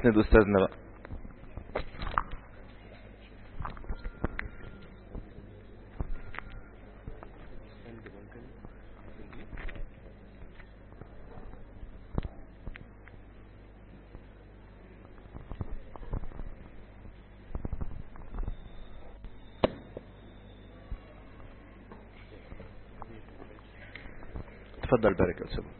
نسند استاذنا بقى اتفضل بارك يا استاذ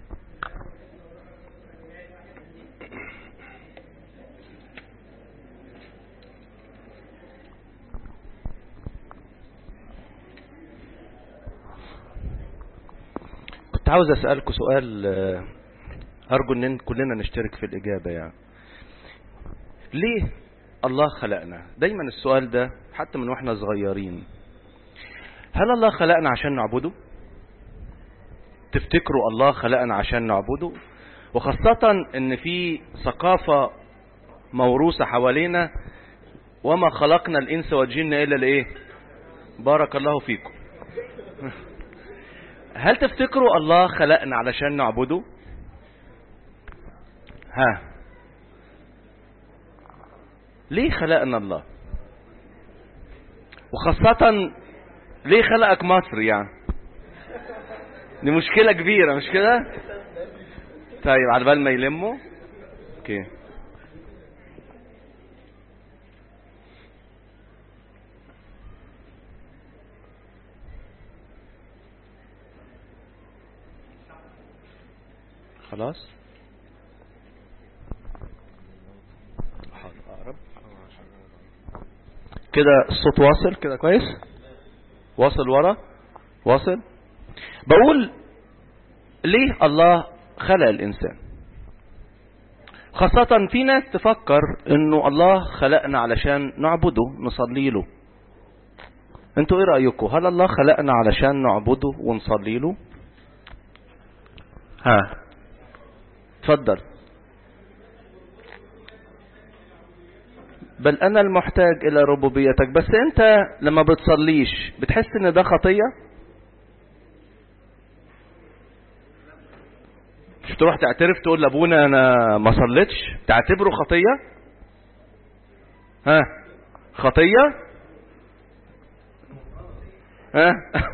كنت عاوز اسالكم سؤال آه، ارجو ان كلنا نشترك في الاجابه يعني ليه الله خلقنا دايما السؤال ده حتى من واحنا صغيرين هل الله خلقنا عشان نعبده تفتكروا الله خلقنا عشان نعبده وخاصة ان في ثقافة موروثة حوالينا وما خلقنا الانس والجن الا لايه بارك الله فيكم هل تفتكروا الله خلقنا علشان نعبده ها ليه خلقنا الله وخاصة ليه خلقك مصر يعني دي مشكلة كبيرة مش كده طيب على بال ما يلموا اوكي خلاص حاضر اقرب كده الصوت واصل كده كويس واصل ورا واصل بقول ليه الله خلق الإنسان خاصة في ناس تفكر انه الله خلقنا علشان نعبده نصلي له انتوا ايه رأيكم هل الله خلقنا علشان نعبده ونصلي له ها اتفضل بل انا المحتاج الى ربوبيتك بس انت لما بتصليش بتحس ان ده خطيه مش تروح تعترف تقول لابونا انا ما صليتش تعتبره خطيه ها خطيه ها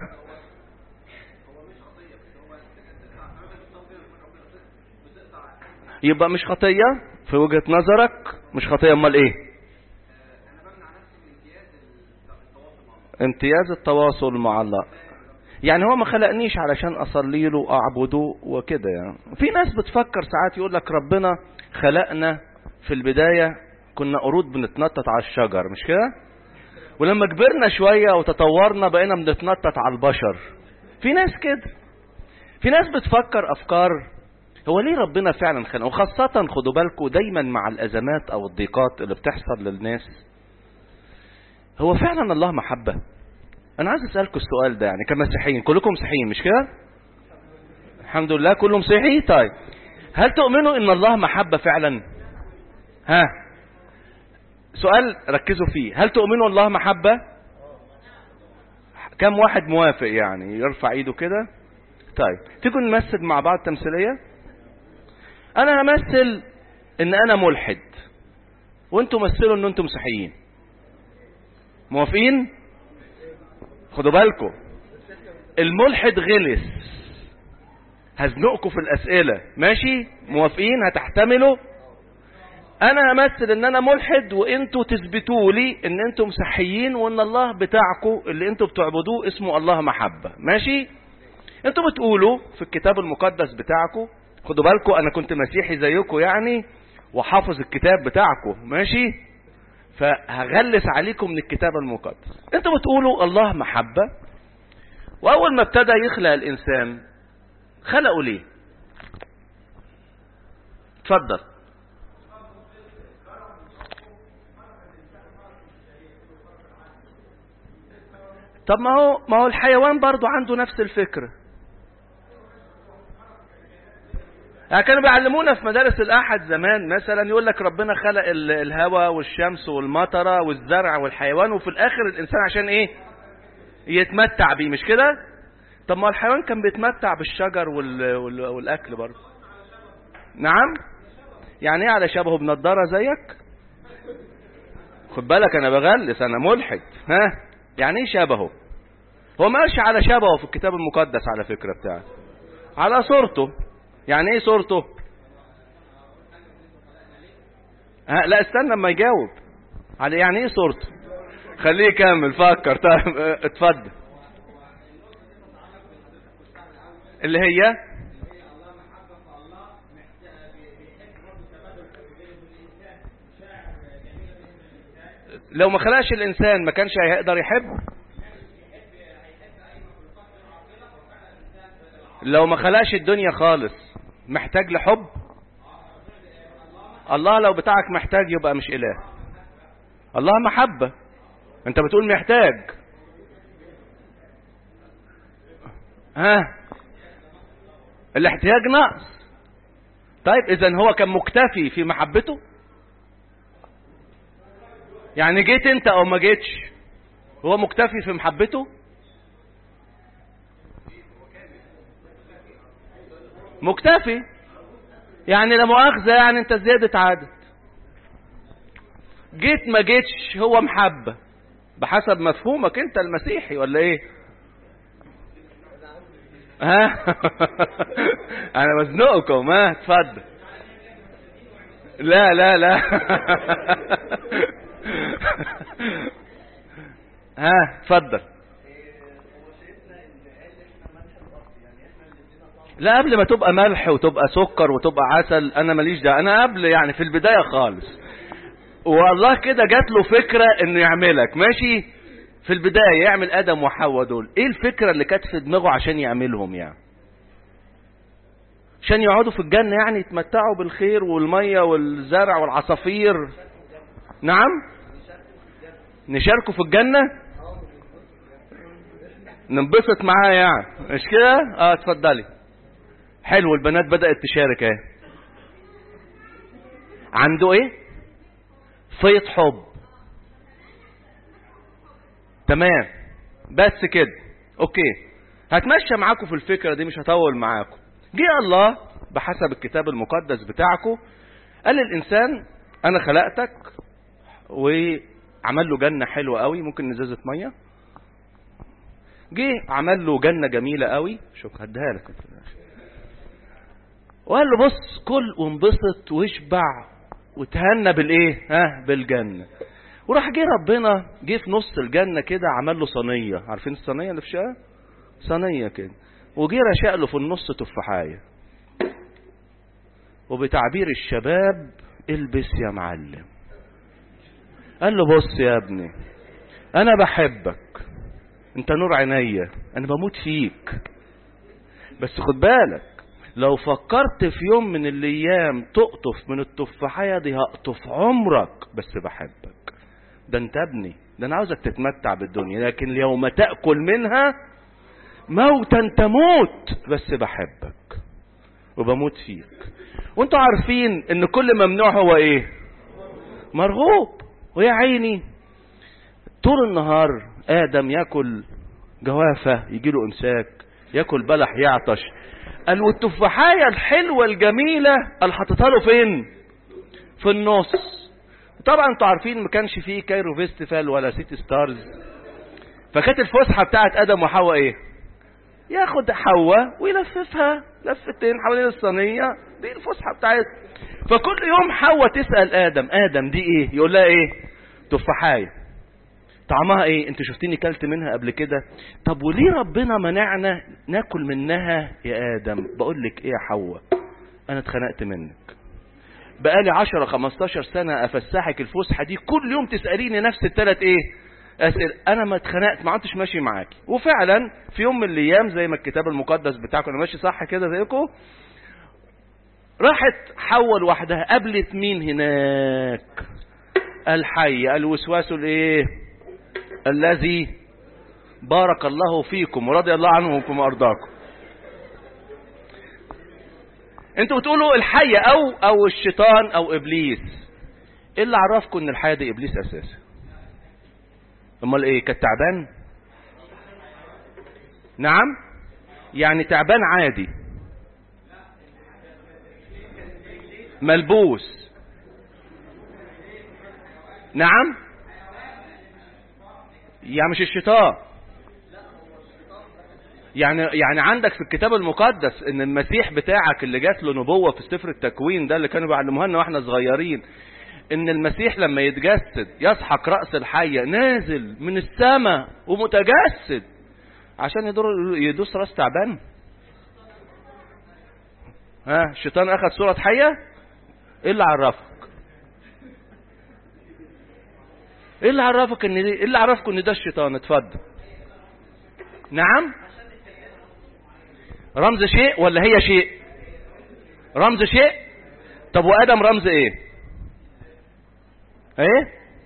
يبقى مش خطيه في وجهه نظرك مش خطيه امال ايه امتياز التواصل مع الله يعني هو ما خلقنيش علشان اصلي له اعبده وكده يعني في ناس بتفكر ساعات يقول لك ربنا خلقنا في البدايه كنا قرود بنتنطط على الشجر مش كده ولما كبرنا شويه وتطورنا بقينا بنتنطط على البشر في ناس كده في ناس بتفكر افكار هو ليه ربنا فعلا خلق وخاصة خدوا بالكم دايما مع الأزمات أو الضيقات اللي بتحصل للناس هو فعلا الله محبة انا عايز اسالكم السؤال ده يعني كمسيحيين كلكم مسيحيين مش كده الحمد لله كله مسيحي طيب هل تؤمنوا ان الله محبه فعلا ها سؤال ركزوا فيه هل تؤمنوا الله محبه كم واحد موافق يعني يرفع ايده كده طيب تيجوا نمثل مع بعض تمثيليه انا همثل ان انا ملحد وانتوا مثلوا ان انتوا مسيحيين موافقين خدوا بالكم الملحد غلس هزنقكم في الاسئله ماشي موافقين هتحتملوا انا همثل ان انا ملحد وانتوا تثبتوا لي ان انتوا مسيحيين وان الله بتاعكم اللي انتوا بتعبدوه اسمه الله محبه ماشي انتوا بتقولوا في الكتاب المقدس بتاعكم خدوا بالكم انا كنت مسيحي زيكم يعني وحافظ الكتاب بتاعكم ماشي فهغلس عليكم من الكتاب المقدس انتوا بتقولوا الله محبة واول ما ابتدى يخلق الانسان خلقه ليه اتفضل طب ما هو ما هو الحيوان برضو عنده نفس الفكره يعني كانوا بيعلمونا في مدارس الأحد زمان مثلا يقول لك ربنا خلق الهواء والشمس والمطرة والزرع والحيوان وفي الآخر الإنسان عشان إيه؟ يتمتع بيه مش كده؟ طب ما الحيوان كان بيتمتع بالشجر وال... وال... والأكل برضه. نعم؟ يعني ايه على شبهه بنضاره زيك خد بالك انا بغلس انا ملحد ها يعني ايه شبهه هو ما قالش على شبهه في الكتاب المقدس على فكره بتاعه على صورته يعني ايه صورته ها لا استنى لما يجاوب على يعني ايه صورته خليه يكمل فكر طيب اتفضل اللي هي لو ما خلقش الانسان ما كانش هيقدر يحب لو ما خلقش الدنيا خالص محتاج لحب الله لو بتاعك محتاج يبقى مش اله الله محبة انت بتقول محتاج ها الاحتياج نقص طيب اذا هو كان مكتفي في محبته يعني جيت انت او ما جيتش هو مكتفي في محبته مكتفي يعني لا مؤاخذة يعني انت زيادة عدد جيت ما جيتش هو محبة بحسب مفهومك انت المسيحي ولا ايه ها انا مزنقكم ها اتفضل لا لا لا ها اتفضل لا قبل ما تبقى ملح وتبقى سكر وتبقى عسل انا ماليش ده انا قبل يعني في البداية خالص والله كده جات له فكرة انه يعملك ماشي في البداية يعمل ادم وحواء دول ايه الفكرة اللي كانت في دماغه عشان يعملهم يعني عشان يقعدوا في الجنة يعني يتمتعوا بالخير والمية والزرع والعصافير نعم نشاركوا في الجنة ننبسط معاه يعني مش كده اه اتفضلي حلو البنات بدأت تشارك اهي عنده ايه فيض حب تمام بس كده اوكي هتمشى معاكم في الفكرة دي مش هطول معاكم جه الله بحسب الكتاب المقدس بتاعكم قال للإنسان أنا خلقتك وعمل له جنة حلوة قوي ممكن نزازة مية جه عمل له جنة جميلة قوي شوف هديها لك وقال له بص كل وانبسط واشبع وتهنى بالايه ها بالجنة وراح جه ربنا جه في نص الجنة كده عمل له صينية عارفين الصينية اللي في شقة صينية كده وجه رشق له في النص تفاحية وبتعبير الشباب البس يا معلم قال له بص يا ابني انا بحبك انت نور عينيا انا بموت فيك بس خد بالك لو فكرت في يوم من الايام تقطف من التفاحية دي هقطف عمرك بس بحبك ده انت ابني ده انا عاوزك تتمتع بالدنيا لكن يوم تأكل منها موتا تموت بس بحبك وبموت فيك وانتوا عارفين ان كل ممنوع هو ايه مرغوب ويا عيني طول النهار ادم ياكل جوافة يجيله امساك ياكل بلح يعطش قال والتفاحية الحلوة الجميلة قال حطيتها له فين في النص طبعا انتوا عارفين ما كانش فيه كايرو فيستيفال ولا سيتي ستارز فكانت الفسحة بتاعت ادم وحواء ايه ياخد حواء ويلففها لفتين حوالين الصينية دي الفسحة بتاعتها فكل يوم حواء تسأل ادم ادم دي ايه يقول لها ايه تفاحية طعمها ايه انت شفتيني كلت منها قبل كده طب وليه ربنا منعنا ناكل منها يا ادم بقول لك ايه يا حواء انا اتخنقت منك بقالي 10 15 سنة افسحك الفسحة دي كل يوم تسأليني نفس الثلاث ايه اسئله انا ما اتخنقت ما عدتش ماشي معاكي وفعلا في يوم من الايام زي ما الكتاب المقدس بتاعكم انا ماشي صح كده زيكم راحت حواء لوحدها قابلت مين هناك الحي الوسواس الايه الذي بارك الله فيكم ورضي الله عنكم وارضاكم انتوا بتقولوا الحية او او الشيطان او ابليس ايه اللي عرفكم ان الحية دي ابليس اساسا امال ايه كانت تعبان نعم يعني تعبان عادي ملبوس نعم يعني مش الشيطان يعني يعني عندك في الكتاب المقدس ان المسيح بتاعك اللي جات له نبوه في سفر التكوين ده اللي كانوا بيعلموها لنا واحنا صغيرين ان المسيح لما يتجسد يسحق راس الحيه نازل من السماء ومتجسد عشان يدور يدوس راس تعبان ها الشيطان اخذ صوره حيه ايه اللي عرفك ايه اللي عرفك ان دي ايه اللي عرفكم ان ده الشيطان اتفضل نعم رمز شيء ولا هي شيء رمز شيء طب وادم رمز ايه ايه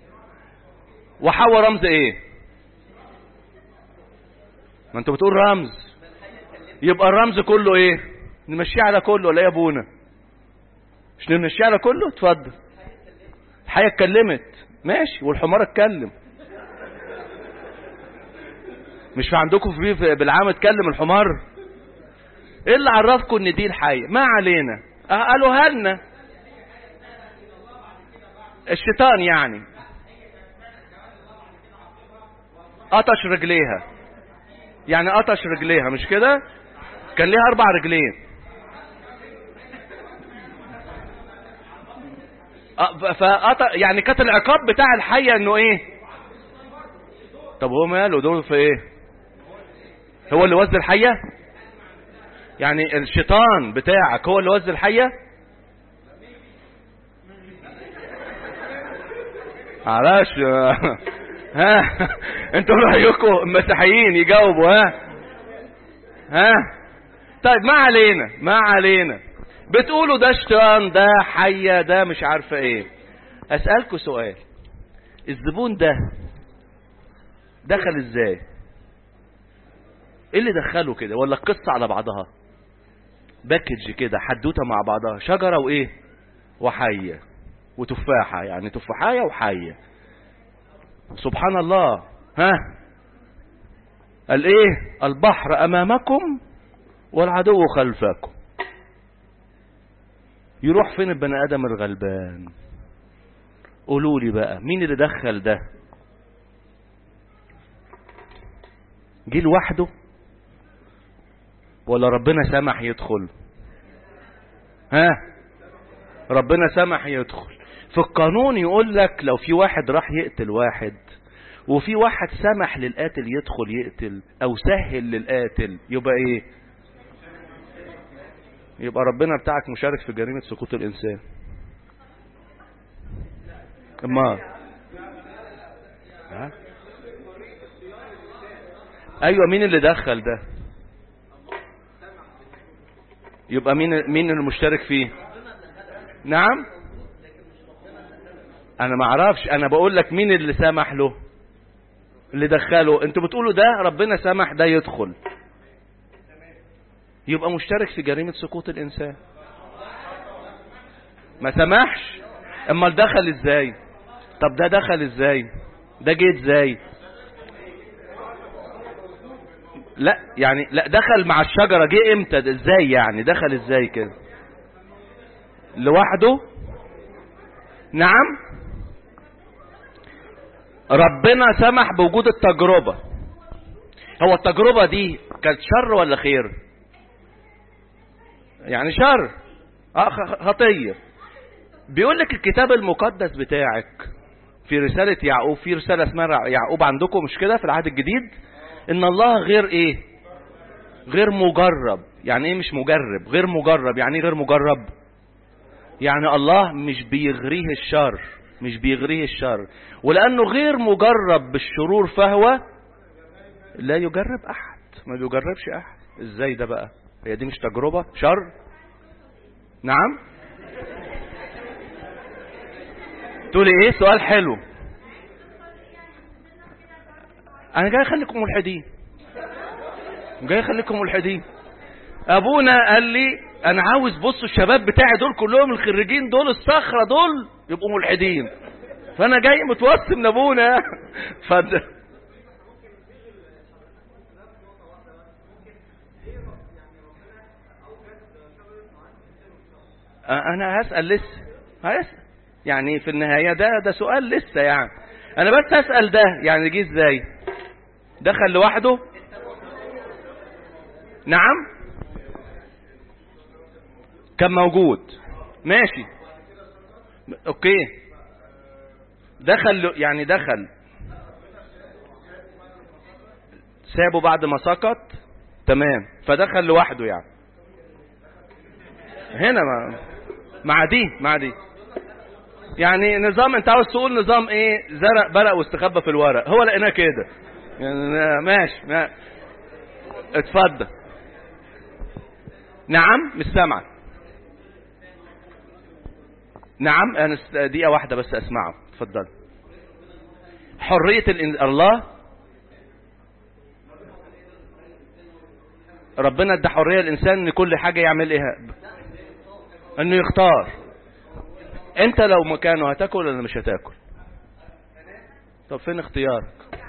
وحواء رمز ايه ما انت بتقول رمز يبقى الرمز كله ايه نمشيه على كله ولا ايه يا ابونا مش نمشيه على كله اتفضل الحياه اتكلمت ماشي والحمار اتكلم مش في عندكم في في- بالعام اتكلم الحمار ايه اللي عرفكم ان دي الحية ما علينا اه قالوها لنا الشيطان يعني قطش رجليها يعني قطش رجليها مش كده كان ليها اربع رجلين اه، ف- فقطع يعني كانت العقاب بتاع الحية انه ايه طب هو ماله دول في ايه هو اللي وزن الحية يعني الشيطان بتاعك هو اللي وزن الحية معلش ها انتوا رايكم المسيحيين يجاوبوا ها ها طيب ما علينا ما علينا بتقولوا ده شيطان ده حية ده مش عارفة ايه اسألكوا سؤال الزبون ده دخل ازاي ايه اللي دخله كده ولا القصة على بعضها باكج كده حدوته مع بعضها شجرة وايه وحية وتفاحة يعني تفاحية وحية سبحان الله ها قال ايه البحر امامكم والعدو خلفكم يروح فين البني ادم الغلبان قولوا لي بقى مين اللي دخل ده جه لوحده ولا ربنا سمح يدخل ها ربنا سمح يدخل في القانون يقول لك لو في واحد راح يقتل واحد وفي واحد سمح للقاتل يدخل يقتل او سهل للقاتل يبقى ايه يبقى ربنا بتاعك مشارك في جريمة سقوط الانسان اما ها ايوه مين اللي دخل ده يبقى مين مين اللي مشترك فيه نعم انا ما اعرفش انا بقول لك مين اللي سمح له اللي دخله انتوا بتقولوا ده ربنا سمح ده يدخل يبقى مشترك في جريمة سقوط الانسان ما سمحش امال دخل ازاي طب ده دخل ازاي ده جه ازاي لا يعني لا دخل مع الشجرة جه امتى ده ازاي يعني دخل ازاي كده لوحده نعم ربنا سمح بوجود التجربة هو التجربة دي كانت شر ولا خير يعني شر اه خ- خطية بيقول لك الكتاب المقدس بتاعك في رسالة يعقوب في رسالة اسمها يعقوب عندكم مش كده في العهد الجديد ان الله غير ايه غير مجرب يعني ايه مش مجرب غير مجرب يعني ايه غير مجرب يعني الله مش بيغريه الشر مش بيغريه الشر ولانه غير مجرب بالشرور فهو لا يجرب احد ما بيجربش احد ازاي ده بقى هي دي مش تجربة شر نعم تقولي ايه سؤال حلو انا جاي اخليكم ملحدين جاي اخليكم ملحدين ابونا قال لي انا عاوز بصوا الشباب بتاعي دول كلهم الخريجين دول الصخره دول يبقوا ملحدين فانا جاي متوسم لابونا اتفضل انا هسال لسه هسال يعني في النهايه ده ده سؤال لسه يعني انا بس هسال ده يعني جه ازاي دخل لوحده نعم كان موجود ماشي اوكي دخل يعني دخل سابه بعد ما سقط تمام فدخل لوحده يعني هنا ما مع دي مع دي يعني نظام انت عاوز تقول نظام ايه زرق برق واستخبى في الورق هو لقيناه كده يعني ماشي ما. اتفضل نعم مش سامعك نعم انا دقيقه واحده بس اسمعه اتفضل حريه الإن... الله ربنا ادى حريه الانسان ان كل حاجه يعمل ايه انه يختار انت لو مكانه هتاكل ولا مش هتاكل طب فين اختيارك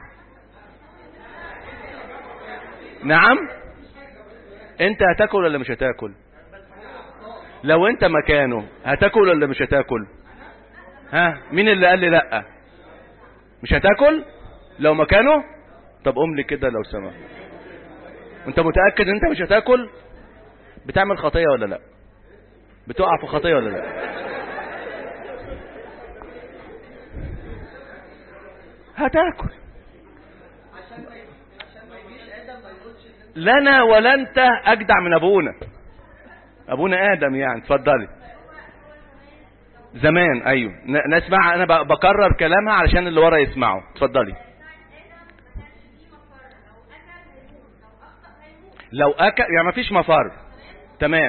نعم انت هتاكل ولا مش هتاكل لو انت مكانه هتاكل ولا مش هتاكل ها مين اللي قال لي لا مش هتاكل لو مكانه طب قوم لي كده لو سمحت انت متاكد انت مش هتاكل بتعمل خطيه ولا لا بتقع في خطيه ولا لا هتاكل لنا ولا انت اجدع من ابونا ابونا ادم يعني اتفضلي زمان ايوه نسمع انا بكرر كلامها علشان اللي ورا يسمعه اتفضلي لو اكل يعني مفيش مفر تمام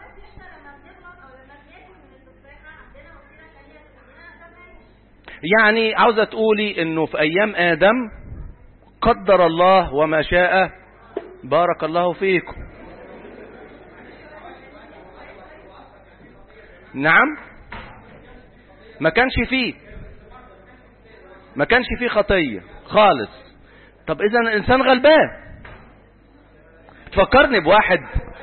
يعني عاوزه تقولي انه في ايام ادم قدر الله وما شاء بارك الله فيكم نعم ما كانش فيه ما كانش فيه خطية خالص طب اذا الانسان غلبان تفكرني بواحد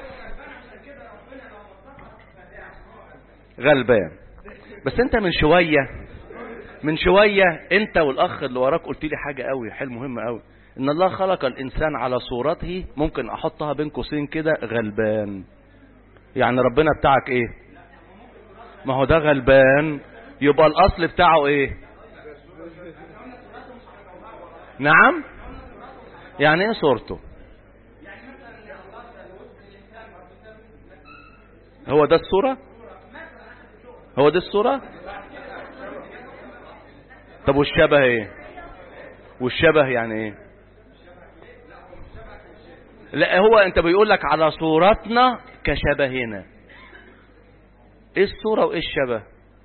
غلبان بس انت من شوية من شوية انت والاخ اللي وراك قلت لي حاجة قوي حل مهم قوي ان الله خلق الانسان على صورته ممكن احطها بين قوسين كده غلبان يعني ربنا بتاعك ايه ما هو ده غلبان يبقى الاصل بتاعه ايه نعم يعني ايه صورته هو ده الصورة هو ده الصورة طب والشبه ايه والشبه يعني ايه لا هو انت بيقول لك على صورتنا كشبهنا ايه الصورة وايه الشبه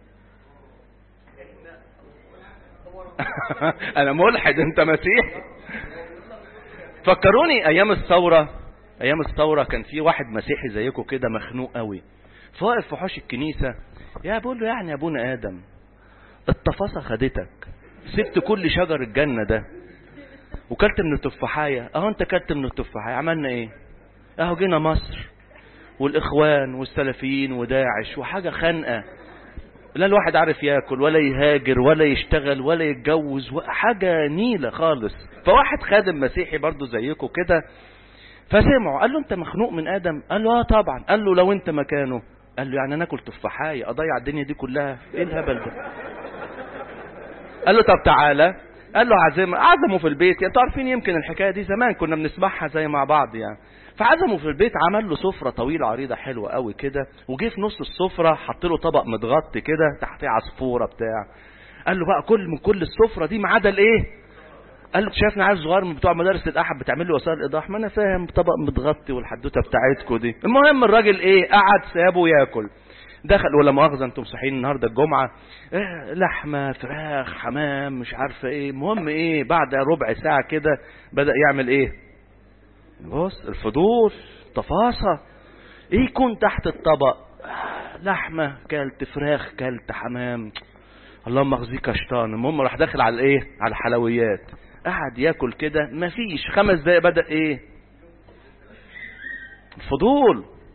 انا ملحد انت مسيحي فكروني ايام الثورة ايام الثورة كان في واحد مسيحي زيكم كده مخنوق قوي فواقف في حوش الكنيسة يا بقول له يعني يا ابونا ادم التفاصة خدتك سبت كل شجر الجنة ده وكلت من التفاحية اهو انت كلت من التفاحية عملنا ايه اهو جينا مصر والاخوان والسلفيين وداعش وحاجة خانقة لا الواحد عارف ياكل ولا يهاجر ولا يشتغل ولا يتجوز حاجة نيلة خالص فواحد خادم مسيحي برضو زيكم كده فسمعه قال له انت مخنوق من ادم قال له اه طبعا قال له لو انت مكانه قال له يعني انا اكل تفاحية اضيع الدنيا دي كلها ايه الهبل ده قال له طب تعالى قال له عزم عزمه في البيت يعني انتوا عارفين يمكن الحكايه دي زمان كنا بنسمعها زي مع بعض يعني فعزمه في البيت عمل له سفره طويله عريضه حلوه قوي كده وجه في نص السفره حط له طبق متغطي كده تحتيه عصفوره بتاع قال له بقى كل من كل السفره دي ما عدا الايه قال له شايفني عيل صغير من بتوع مدارس الاحد بتعمل لي وسائل ايضاح ما انا فاهم طبق متغطي والحدوته بتاعتكم دي المهم الراجل ايه قعد سابه ياكل دخل ولا مؤاخذه انتم صاحيين النهارده الجمعه إيه لحمه فراخ حمام مش عارفه ايه المهم ايه بعد ربع ساعه كده بدا يعمل ايه بص الفضول تفاصة ايه يكون تحت الطبق لحمة كلت فراخ كلت حمام اللهم اخزيك يا شيطان المهم راح داخل على الايه على الحلويات قعد ياكل كده مفيش خمس دقايق بدا ايه الفضول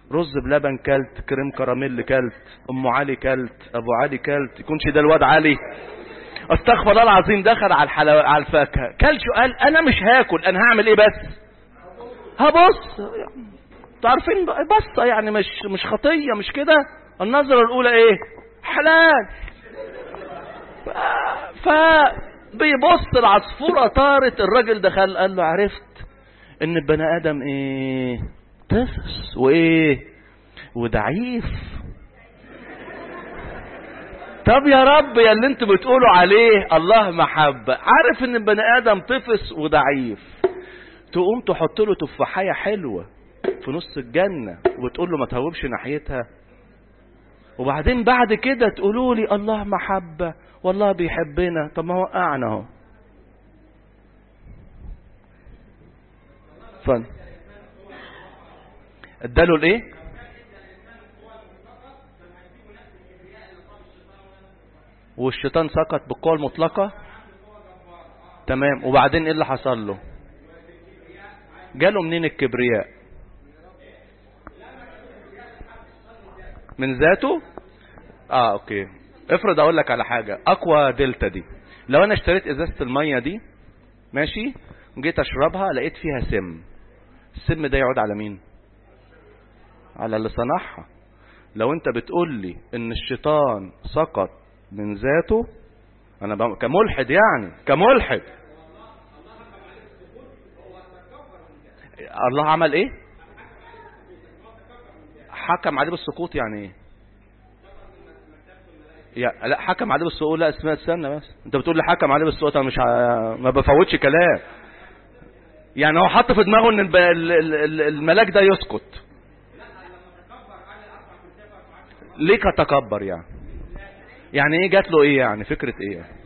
رز بلبن كلت كريم كراميل كلت ام علي كلت ابو علي كلت يكونش ده الواد علي استغفر الله العظيم دخل على الحلوى على الفاكهه كل شو قال انا مش هاكل انا هعمل ايه بس هبص تعرفين بصه يعني مش مش خطيه مش كده النظره الاولى ايه حلال ف بيبص العصفوره طارت الراجل دخل قال له عرفت ان البني ادم ايه طفس وايه وضعيف طب يا رب يا اللي انتوا بتقولوا عليه الله محبة عارف ان البني ادم طفس وضعيف تقوم تحط له تفاحية حلوة في نص الجنة وتقول له ما تهوبش ناحيتها وبعدين بعد كده تقولوا لي الله محبة والله بيحبنا طب ما وقعنا اهو فن اداله الايه والشيطان سقط بالقوة المطلقة تمام وبعدين ايه اللي حصل له جاله منين الكبرياء من ذاته اه اوكي افرض اقول لك على حاجة اقوى دلتا دي لو انا اشتريت ازازة المية دي ماشي وجيت اشربها لقيت فيها سم السم ده يعود على مين على اللي صنعها لو انت بتقول لي ان الشيطان سقط من ذاته انا بم... كملحد يعني كملحد الله عمل ايه حكم عليه بالسقوط يعني ايه يا لا حكم عليه بالسقوط لا اسمها استنى بس انت بتقول لي حكم عليه بالسقوط انا مش ه... ما بفوتش كلام يعني هو حط في دماغه ان الب... الملاك ده يسقط ليه كتكبر يعني يعني ايه جات له ايه يعني فكرة ايه يعني؟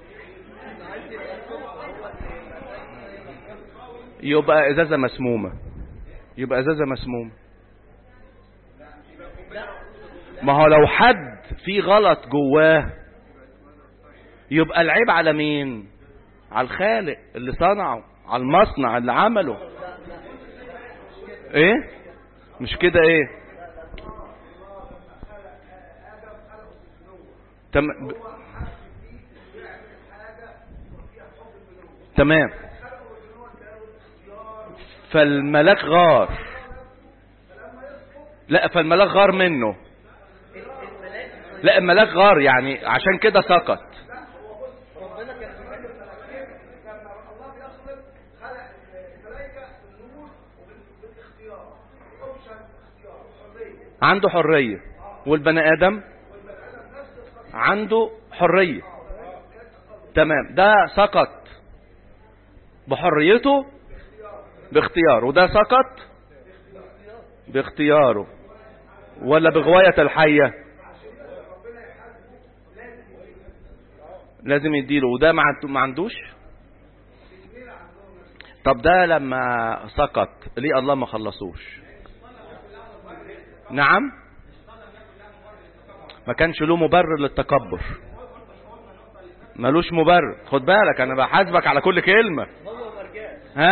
يبقى ازازة مسمومة يبقى ازازة مسمومة ما هو لو حد في غلط جواه يبقى العيب على مين على الخالق اللي صنعه على المصنع اللي عمله ايه مش كده ايه تم... ب... تمام فالملاك غار لا فالملاك غار منه لا الملاك غار يعني عشان كده سقط عنده حرية والبني آدم عنده حرية تمام ده سقط بحريته باختياره وده سقط باختياره ولا بغواية الحية لازم يديله وده ما عندوش طب ده لما سقط ليه الله ما خلصوش نعم ما كانش له مبرر للتكبر ملوش مبرر خد بالك انا بحاسبك على كل كلمة ها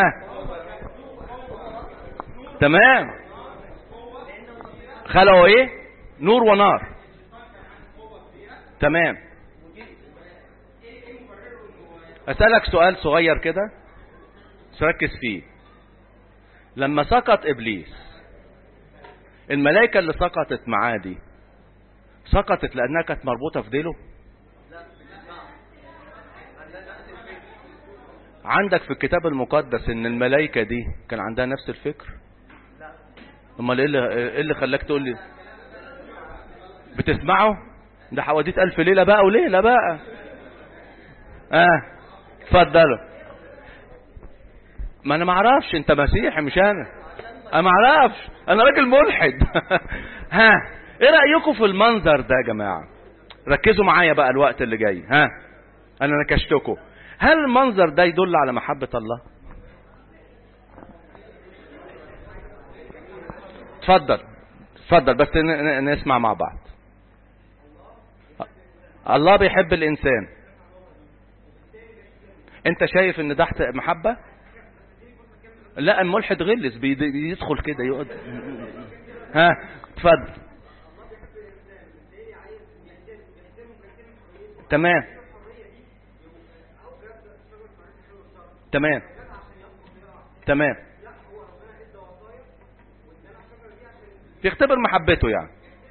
تمام خلقوا ايه نور ونار تمام اسألك سؤال صغير كده ركز فيه لما سقط ابليس الملائكة اللي سقطت معاه دي سقطت لانها كانت مربوطة في ديله عندك في الكتاب المقدس ان الملائكة دي كان عندها نفس الفكر امال ايه اللي ايه اللي خلاك تقول لي بتسمعه ده حواديت الف ليله بقى وليله بقى اه اتفضلوا ما انا ما اعرفش انت مسيحي مش انا انا ما اعرفش انا راجل ملحد ها ايه رايكم في المنظر ده يا جماعه ركزوا معايا بقى الوقت اللي جاي ها انا نكشتكم هل المنظر ده يدل على محبه الله اتفضل اتفضل بس نسمع مع بعض الله بيحب الانسان انت شايف ان ده محبة لا الملحد غلس بيدخل كده يقعد ها اتفضل تمام تمام تمام بيختبر محبته يعني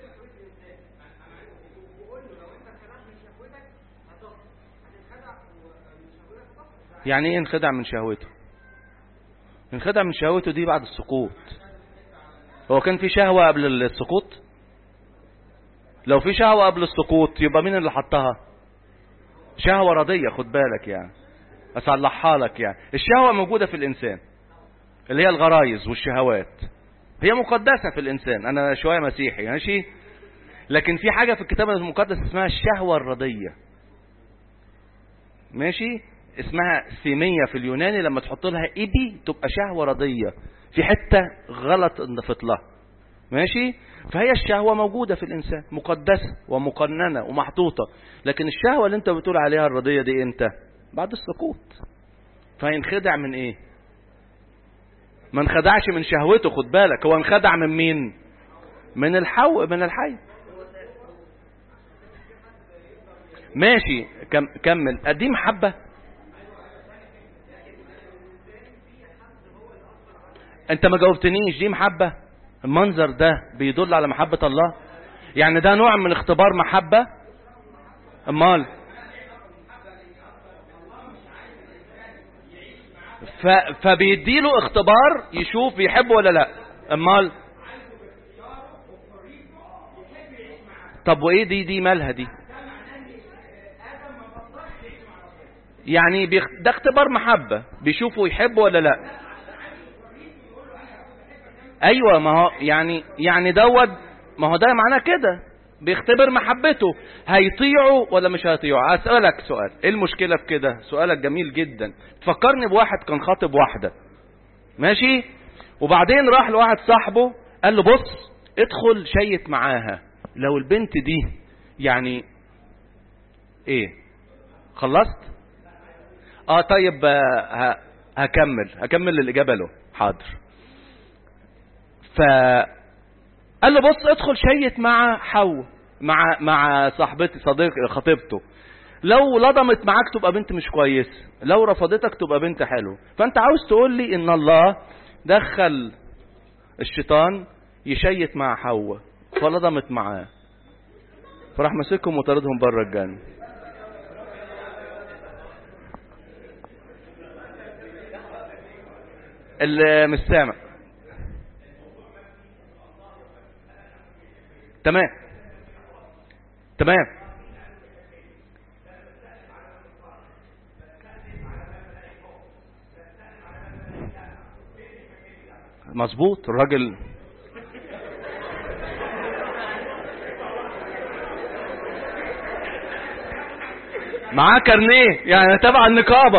يعني ايه انخدع من شهوته انخدع من شهوته دي بعد السقوط هو كان في شهوة قبل السقوط لو في شهوة قبل السقوط يبقى مين اللي حطها شهوة رضية خد بالك يعني اصلحها لك يعني الشهوة موجودة في الانسان اللي هي الغرايز والشهوات هي مقدسة في الانسان انا شوية مسيحي ماشي لكن في حاجة في الكتاب المقدس اسمها الشهوة الرضية ماشي اسمها سيمية في اليوناني لما تحط لها ايدي تبقى شهوة رضية في حتة غلط انضفت لها ماشي فهي الشهوة موجودة في الإنسان مقدسة ومقننة ومحطوطة لكن الشهوة اللي انت بتقول عليها الرضية دي امتى بعد السقوط فينخدع من ايه ما انخدعش من شهوته خد بالك هو انخدع من مين من الحو من الحي ماشي كم كمل دي محبة انت ما جاوبتنيش دي محبة المنظر ده بيدل على محبة الله يعني ده نوع من اختبار محبة امال ف... فبيديله اختبار يشوف بيحبه ولا لا امال طب وايه دي دي مالها دي يعني بيخ... ده اختبار محبة بيشوفه يحبه ولا لا ايوه ما هو يعني يعني دوت ما هو ده معناه كده بيختبر محبته هيطيعه ولا مش هيطيعه اسالك سؤال ايه المشكله في كده سؤالك جميل جدا تفكرني بواحد كان خاطب واحده ماشي وبعدين راح لواحد صاحبه قال له بص ادخل شيت معاها لو البنت دي يعني ايه خلصت اه طيب آه هكمل هكمل الاجابه له حاضر ف قال له بص ادخل شيت مع حو مع مع صاحبتي صديق خطيبته لو لضمت معاك تبقى بنت مش كويس لو رفضتك تبقى بنت حلو فانت عاوز تقول لي ان الله دخل الشيطان يشيت مع حواء فلضمت معاه فراح ماسكهم وطردهم بره الجنه اللي مش سامع تمام تمام مظبوط الراجل معاه كارنيه يعني تبع النقابة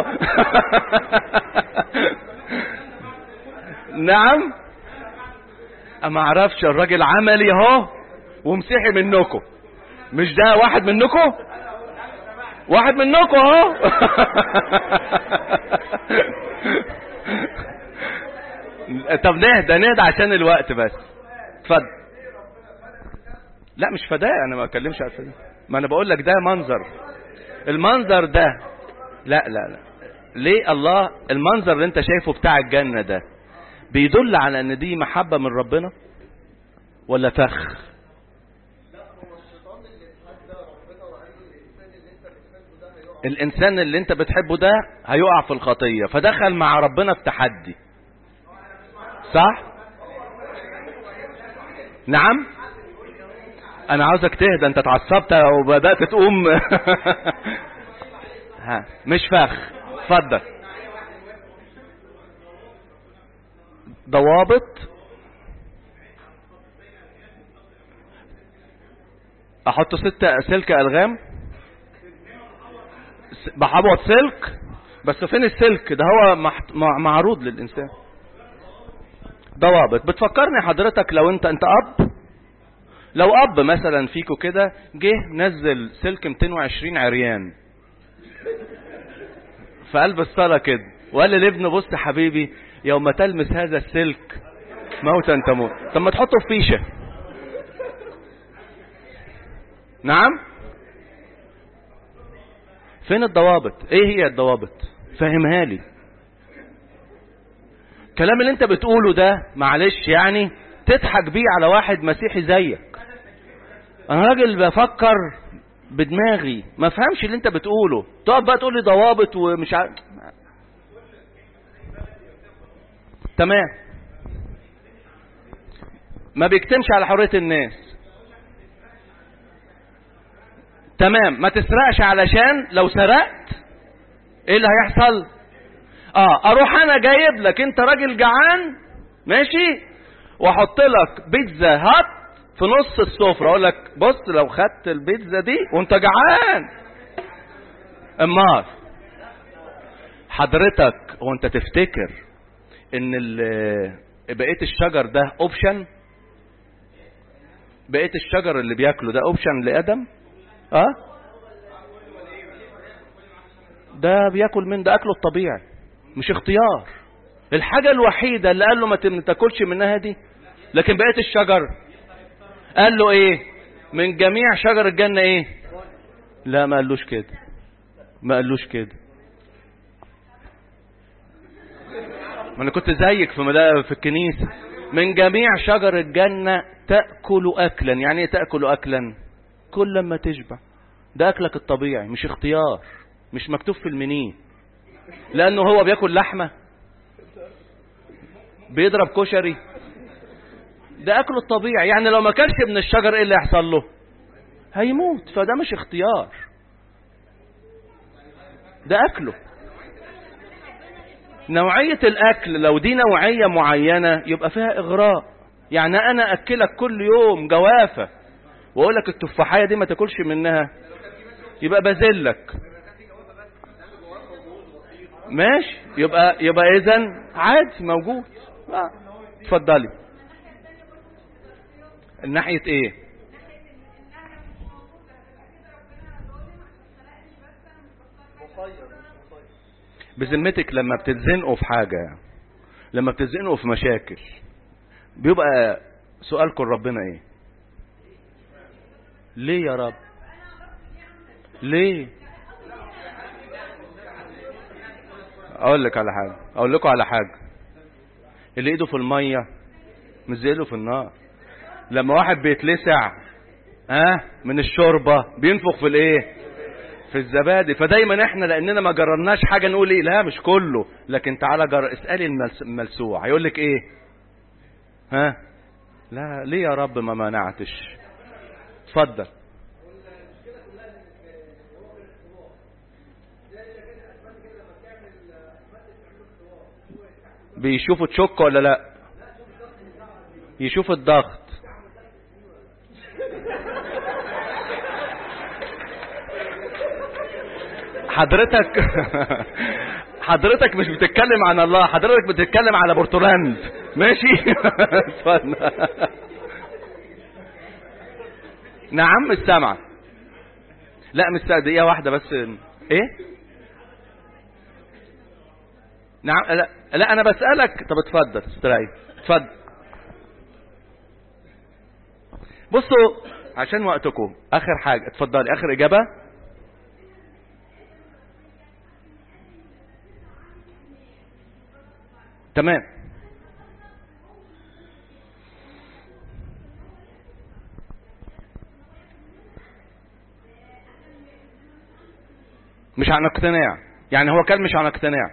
نعم ما اعرفش الراجل عملي اهو ومسيحي منكم مش ده واحد منكم واحد منكم اهو طب نهدى نهدى عشان الوقت بس اتفضل لا مش فداء انا ما اتكلمش على الفداء ما انا بقول لك ده منظر المنظر ده لا لا لا ليه الله المنظر اللي انت شايفه بتاع الجنة ده بيدل على ان دي محبة من ربنا ولا فخ الانسان اللي انت بتحبه ده هيقع في الخطية فدخل مع ربنا في تحدي صح نعم انا عاوزك تهدى انت اتعصبت وبدأت تقوم ها مش فخ اتفضل ضوابط احط ستة سلك الغام بحبط سلك بس فين السلك ده هو محت... معروض للانسان ضوابط بتفكرني حضرتك لو انت انت اب لو اب مثلا فيكو كده جه نزل سلك 220 عريان في قلب الصلاة كده وقال لابنه بص حبيبي يوم تلمس هذا السلك موتا تموت طب ما تحطه في فيشه نعم فين الضوابط ايه هي الضوابط فهمها لي الكلام اللي انت بتقوله ده معلش يعني تضحك بيه على واحد مسيحي زيك انا راجل بفكر بدماغي ما فهمش اللي انت بتقوله تقعد بقى تقول لي ضوابط ومش عارف تمام ما بيكتمش على حرية الناس تمام ما تسرقش علشان لو سرقت ايه اللي هيحصل اه اروح انا جايب لك انت راجل جعان ماشي واحط لك بيتزا هات في نص السفرة اقول لك بص لو خدت البيتزا دي وانت جعان امال حضرتك هو انت تفتكر ان بقيه الشجر ده اوبشن بقيه الشجر اللي بياكله ده اوبشن لادم اه ده بياكل من ده اكله الطبيعي مش اختيار الحاجة الوحيدة اللي قال له ما تاكلش منها دي لكن بقية الشجر قال له ايه من جميع شجر الجنة ايه لا ما قالوش كده ما قالوش كده ما انا كنت زيك في مدا في الكنيسة من جميع شجر الجنة تأكل أكلا يعني ايه تأكل أكلا كل لما تشبع ده أكلك الطبيعي مش اختيار مش مكتوب في المنيه لأنه هو بياكل لحمة بيضرب كشري ده أكله الطبيعي يعني لو ما كلش من الشجر ايه اللي يحصل له هيموت فده مش اختيار ده أكله نوعية الأكل لو دي نوعية معينة يبقى فيها إغراء يعني أنا أكلك كل يوم جوافة وأقول لك التفاحية دي ما تاكلش منها يبقى بذلك ماشي يبقى يبقى إذا عادي موجود آه. اتفضلي الناحية إيه؟ بذمتك لما بتتزنقوا في حاجة لما بتتزنقوا في مشاكل بيبقى سؤالكم ربنا ايه ليه يا رب ليه اقول لك على حاجة اقول لكم على حاجة اللي ايده في المية مش زي ايده في النار لما واحد بيتلسع ها أه؟ من الشوربة بينفخ في الايه في الزبادي فدايما احنا لاننا ما جربناش حاجه نقول ايه لا مش كله لكن تعالى جر... اسالي الملس... الملسوع هيقول لك ايه ها لا ليه يا رب ما منعتش اتفضل بيشوفوا تشك ولا لا يشوف الضغط حضرتك حضرتك مش بتتكلم عن الله حضرتك بتتكلم على بورتولاند ماشي اتفضل نعم مش سامعه لا مش سامعه دقيقه واحده بس ايه نعم لا, لا انا بسالك طب اتفضل استريح اتفضل بصوا عشان وقتكم اخر حاجه اتفضلي اخر اجابه تمام مش عن اقتناع يعني هو كان مش عن اقتناع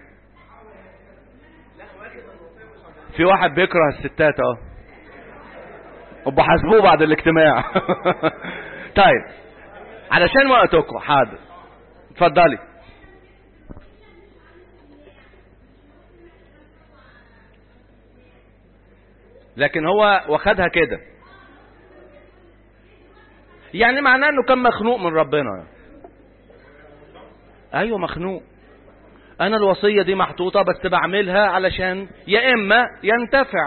في واحد بيكره الستات اه وبحاسبوه بعد الاجتماع طيب علشان وقتكم حاضر اتفضلي لكن هو واخدها كده يعني معناه انه كان مخنوق من ربنا ايوه مخنوق انا الوصيه دي محطوطه بس بعملها علشان يا اما ينتفع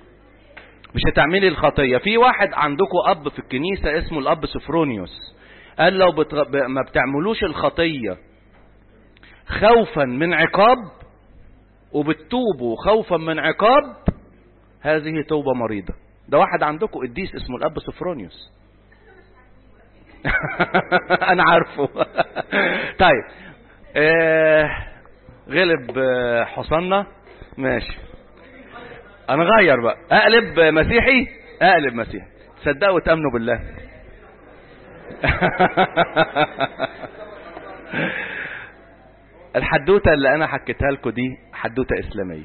مش هتعملي الخطيه في واحد عندكم اب في الكنيسه اسمه الاب سفرونيوس قال لو بتغ... ب- ما بتعملوش الخطية خوفا من عقاب وبتتوبوا خوفا من عقاب هذه توبة مريضة ده واحد عندكم قديس اسمه الأب سفرونيوس أنا عارفه طيب آه غلب آه، حصاننا ماشي أنا غير بقى أقلب آه، مسيحي أقلب مسيحي تصدقوا وتأمنوا بالله الحدوتة اللي أنا حكيتها لكم دي حدوتة إسلامية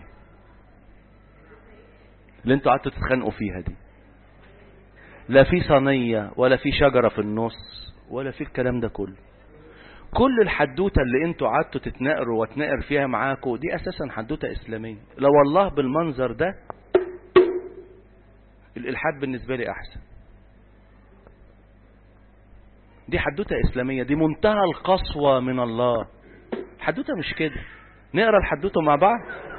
اللي انتوا قعدتوا تتخانقوا فيها دي لا في صينية ولا في شجرة في النص ولا في الكلام ده كله كل الحدوتة اللي انتوا قعدتوا تتناقروا واتناقر فيها معاكم دي اساسا حدوتة اسلامية لو والله بالمنظر ده الالحاد بالنسبة لي احسن دي حدوتة اسلامية دي منتهى القسوة من الله حدوتة مش كده نقرا الحدوتة مع بعض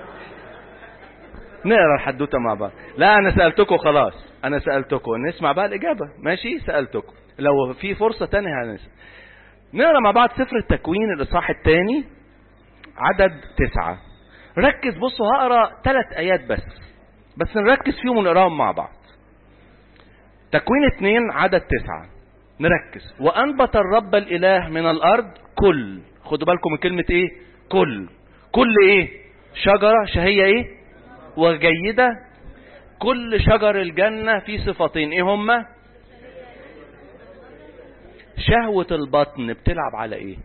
نقرا الحدوته مع بعض لا انا سالتكم خلاص انا سالتكم نسمع بقى الاجابه ماشي سالتكم لو في فرصه تانية هنسمع نقرا مع بعض سفر التكوين الاصحاح الثاني عدد تسعة ركز بصوا هقرا ثلاث ايات بس بس نركز فيهم ونقراهم مع بعض تكوين اثنين عدد تسعة نركز وانبت الرب الاله من الارض كل خدوا بالكم من كلمه ايه كل كل ايه شجره شهيه ايه وجيدة كل شجر الجنة في صفتين ايه هما شهوة البطن بتلعب على ايه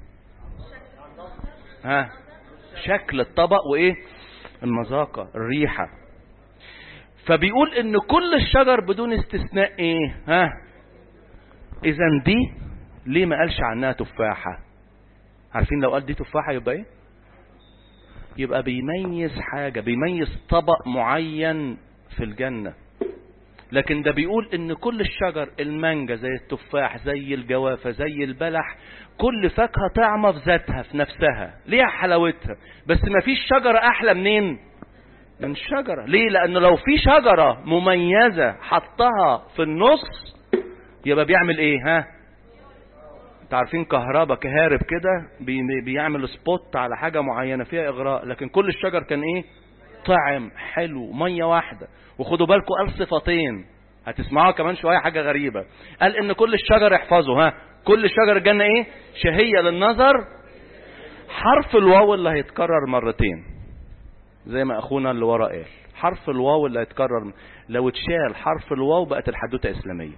ها شكل الطبق وايه المذاقة الريحة فبيقول ان كل الشجر بدون استثناء ايه ها اذا دي ليه ما قالش عنها تفاحة عارفين لو قال دي تفاحة يبقى ايه يبقى بيميز حاجة بيميز طبق معين في الجنة لكن ده بيقول ان كل الشجر المانجا زي التفاح زي الجوافة زي البلح كل فاكهة طعمة في ذاتها في نفسها ليها حلاوتها بس ما فيش شجرة احلى منين من الشجرة ليه لان لو في شجرة مميزة حطها في النص يبقى بيعمل ايه ها انتوا عارفين كهربا كهارب كده بي بيعمل سبوت على حاجة معينة فيها اغراء لكن كل الشجر كان ايه طعم حلو مية واحدة وخدوا بالكم قال صفتين هتسمعوها كمان شوية حاجة غريبة قال ان كل الشجر احفظوا ها كل شجر الجنة ايه شهية للنظر حرف الواو اللي هيتكرر مرتين زي ما اخونا اللي ورا قال حرف الواو اللي هيتكرر لو اتشال حرف الواو بقت الحدوتة اسلامية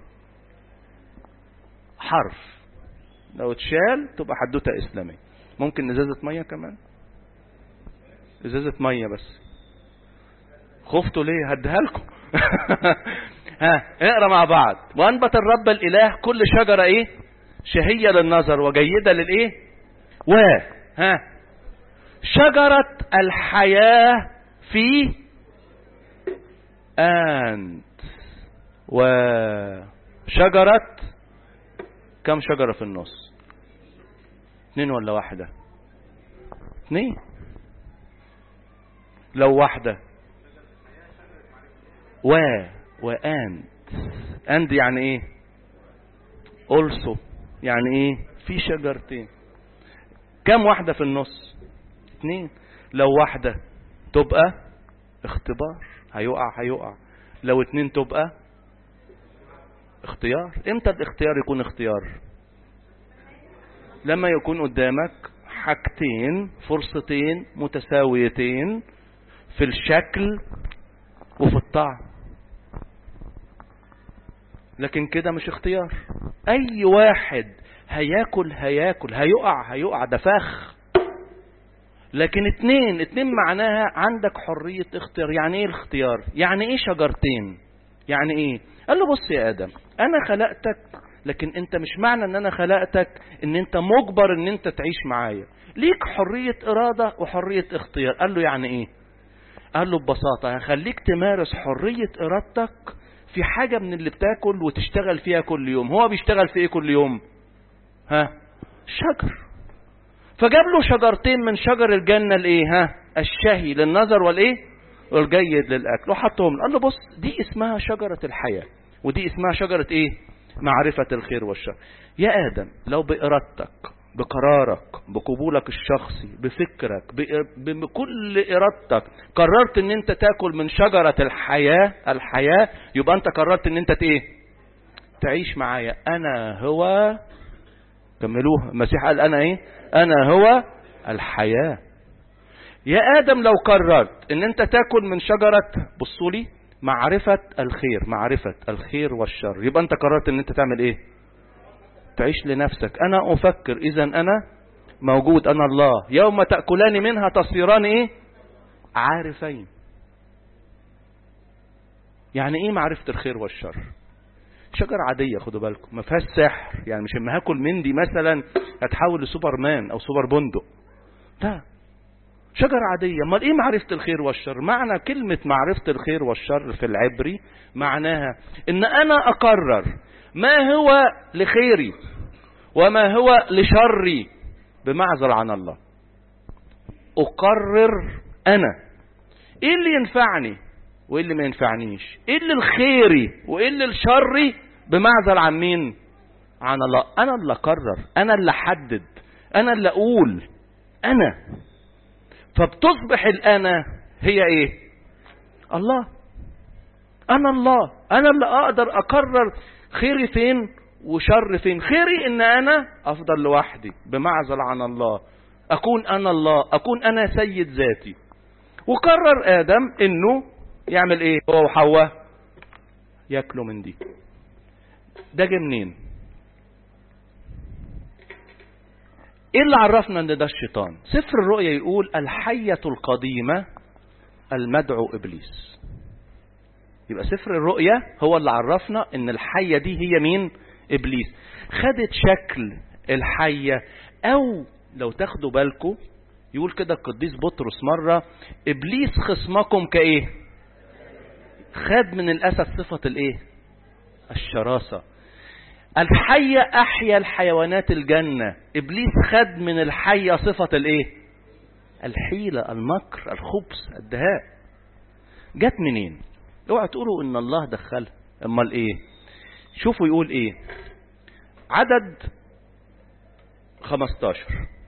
حرف لو اتشال تبقى حدوتة اسلامية ممكن ازازة مية كمان ازازة مية بس خفتوا ليه هديها لكم ها اقرا مع بعض وانبت الرب الاله كل شجرة ايه شهية للنظر وجيدة للايه و ها شجرة الحياة في أنت وشجرة كم شجرة في النص اتنين ولا واحدة اتنين لو واحدة و وأنت أند يعني ايه also يعني ايه في شجرتين كم واحدة في النص اتنين لو واحدة تبقى اختبار هيقع هيقع لو اتنين تبقى اختيار امتى الاختيار يكون اختيار لما يكون قدامك حاجتين فرصتين متساويتين في الشكل وفي الطعم لكن كده مش اختيار اي واحد هياكل هياكل هيقع هيقع ده فخ لكن اتنين اتنين معناها عندك حرية اختيار يعني ايه الاختيار يعني ايه شجرتين يعني ايه قال له بص يا ادم انا خلقتك لكن انت مش معنى ان انا خلقتك ان انت مجبر ان انت تعيش معايا ليك حرية ارادة وحرية اختيار قال له يعني ايه قال له ببساطة هخليك تمارس حرية ارادتك في حاجة من اللي بتاكل وتشتغل فيها كل يوم هو بيشتغل في ايه كل يوم ها شجر فجاب له شجرتين من شجر الجنة الايه ها الشهي للنظر والايه والجيد للاكل وحطهم قال له بص دي اسمها شجرة الحياة ودي اسمها شجرة ايه معرفة الخير والشر يا آدم لو بإرادتك بقرارك بقبولك الشخصي بفكرك بكل إرادتك قررت ان انت تاكل من شجرة الحياة الحياة يبقى انت قررت ان انت ايه تعيش معايا انا هو كملوها المسيح قال انا ايه انا هو الحياة يا ادم لو قررت ان انت تاكل من شجرة بصوا لي معرفة الخير معرفة الخير والشر يبقى انت قررت ان انت تعمل ايه تعيش لنفسك انا افكر اذا انا موجود انا الله يوم تأكلان منها تصيران ايه عارفين يعني ايه معرفة الخير والشر شجرة عادية خدوا بالكم ما فيهاش سحر يعني مش اما هاكل من دي مثلا هتحول لسوبرمان او سوبر بندق لا شجرة عادية امال ايه معرفة الخير والشر معنى كلمة معرفة الخير والشر في العبري معناها ان انا اقرر ما هو لخيري وما هو لشري بمعزل عن الله اقرر انا ايه اللي ينفعني وايه اللي ما ينفعنيش ايه اللي لخيري وايه اللي لشري بمعزل عن مين عن الله انا اللي اقرر انا اللي احدد انا اللي اقول انا فبتصبح الانا هي ايه الله انا الله انا اللي اقدر اقرر خيري فين وشر فين خيري ان انا افضل لوحدي بمعزل عن الله اكون انا الله اكون انا سيد ذاتي وقرر ادم انه يعمل ايه هو وحواء ياكلوا من دي ده جه منين ايه اللي عرفنا ان ده الشيطان سفر الرؤيا يقول الحية القديمة المدعو ابليس يبقى سفر الرؤيا هو اللي عرفنا ان الحية دي هي مين ابليس خدت شكل الحية او لو تاخدوا بالكم يقول كده القديس بطرس مرة ابليس خصمكم كايه خد من الاسد صفة الايه الشراسة الحية احيا الحيوانات الجنة ابليس خد من الحية صفة الايه الحيلة المكر الخبث الدهاء جت منين اوعى تقولوا ان الله دخلها امال ايه شوفوا يقول ايه عدد 15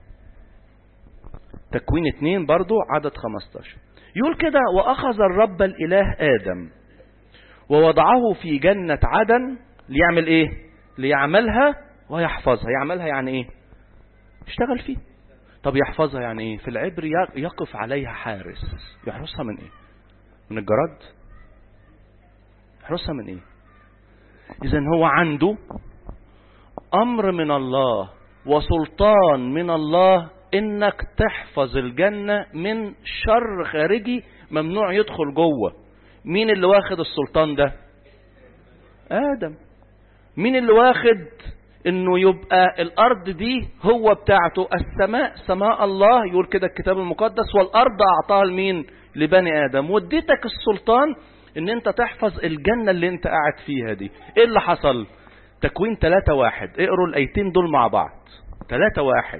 تكوين اتنين برضو عدد 15 يقول كده واخذ الرب الاله ادم ووضعه في جنة عدن ليعمل ايه ليعملها ويحفظها يعملها يعني ايه يشتغل فيه طب يحفظها يعني ايه في العبر يقف عليها حارس يحرسها من ايه من الجراد يحرسها من ايه اذا هو عنده امر من الله وسلطان من الله انك تحفظ الجنة من شر خارجي ممنوع يدخل جوه مين اللي واخد السلطان ده ادم مين اللي واخد انه يبقى الارض دي هو بتاعته السماء سماء الله يقول كده الكتاب المقدس والارض اعطاها لمين لبني ادم واديتك السلطان ان انت تحفظ الجنة اللي انت قاعد فيها دي ايه اللي حصل تكوين ثلاثة واحد اقروا الايتين دول مع بعض ثلاثة واحد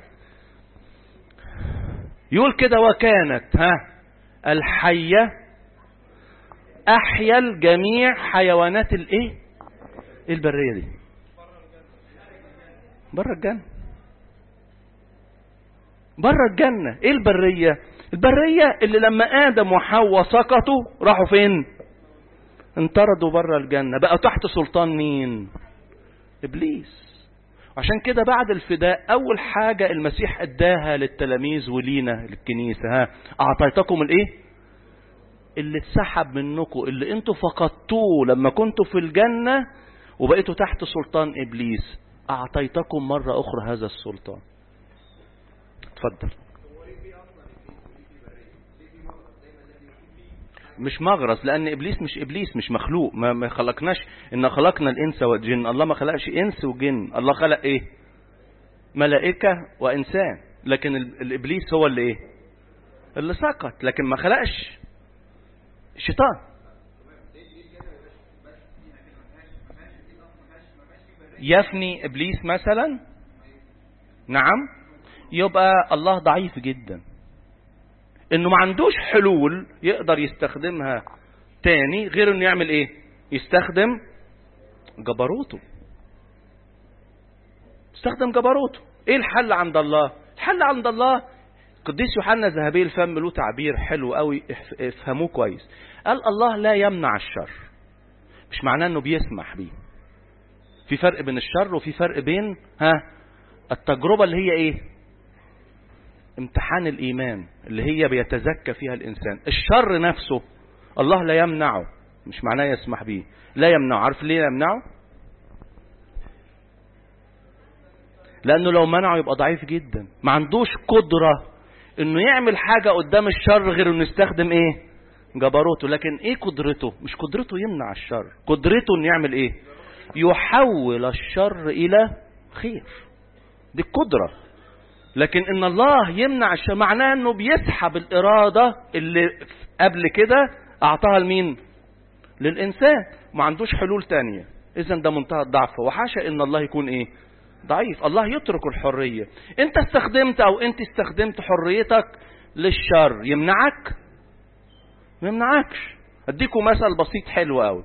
يقول كده وكانت ها الحية احيا الجميع حيوانات الايه ايه البرية دي بره الجنة بره الجنة ايه البرية البرية اللي لما ادم وحواء سقطوا راحوا فين انطردوا بره الجنة بقى تحت سلطان مين ابليس عشان كده بعد الفداء اول حاجة المسيح اداها للتلاميذ ولينا للكنيسة ها اعطيتكم الايه اللي اتسحب منكم اللي انتوا فقدتوه لما كنتوا في الجنة وبقيتوا تحت سلطان ابليس اعطيتكم مرة اخرى هذا السلطان اتفضل مش مغرس لان ابليس مش ابليس مش مخلوق ما, ما خلقناش ان خلقنا الانس والجن الله ما خلقش انس وجن الله خلق ايه ملائكة وانسان لكن الابليس هو اللي ايه اللي سقط لكن ما خلقش شيطان يفني ابليس مثلا نعم يبقى الله ضعيف جدا انه ما عندوش حلول يقدر يستخدمها تاني غير انه يعمل ايه يستخدم جبروته استخدم جبروته ايه الحل عند الله الحل عند الله قديس يوحنا ذهبي الفم له تعبير حلو قوي افهموه كويس قال الله لا يمنع الشر مش معناه انه بيسمح بيه في فرق بين الشر وفي فرق بين ها التجربة اللي هي ايه امتحان الايمان اللي هي بيتزكى فيها الانسان الشر نفسه الله لا يمنعه مش معناه يسمح بيه لا يمنعه عارف ليه يمنعه لانه لو منعه يبقى ضعيف جدا ما عندوش قدرة انه يعمل حاجة قدام الشر غير انه يستخدم ايه جبروته لكن ايه قدرته مش قدرته يمنع الشر قدرته انه يعمل ايه يحول الشر الى خير دي القدرة لكن ان الله يمنع الشر معناه انه بيسحب الارادة اللي قبل كده اعطاها لمين للانسان ما عندوش حلول تانية اذا ده منتهى الضعف وحاشا ان الله يكون ايه ضعيف الله يترك الحرية انت استخدمت او انت استخدمت حريتك للشر يمنعك ما يمنعكش اديكم مثل بسيط حلو قوي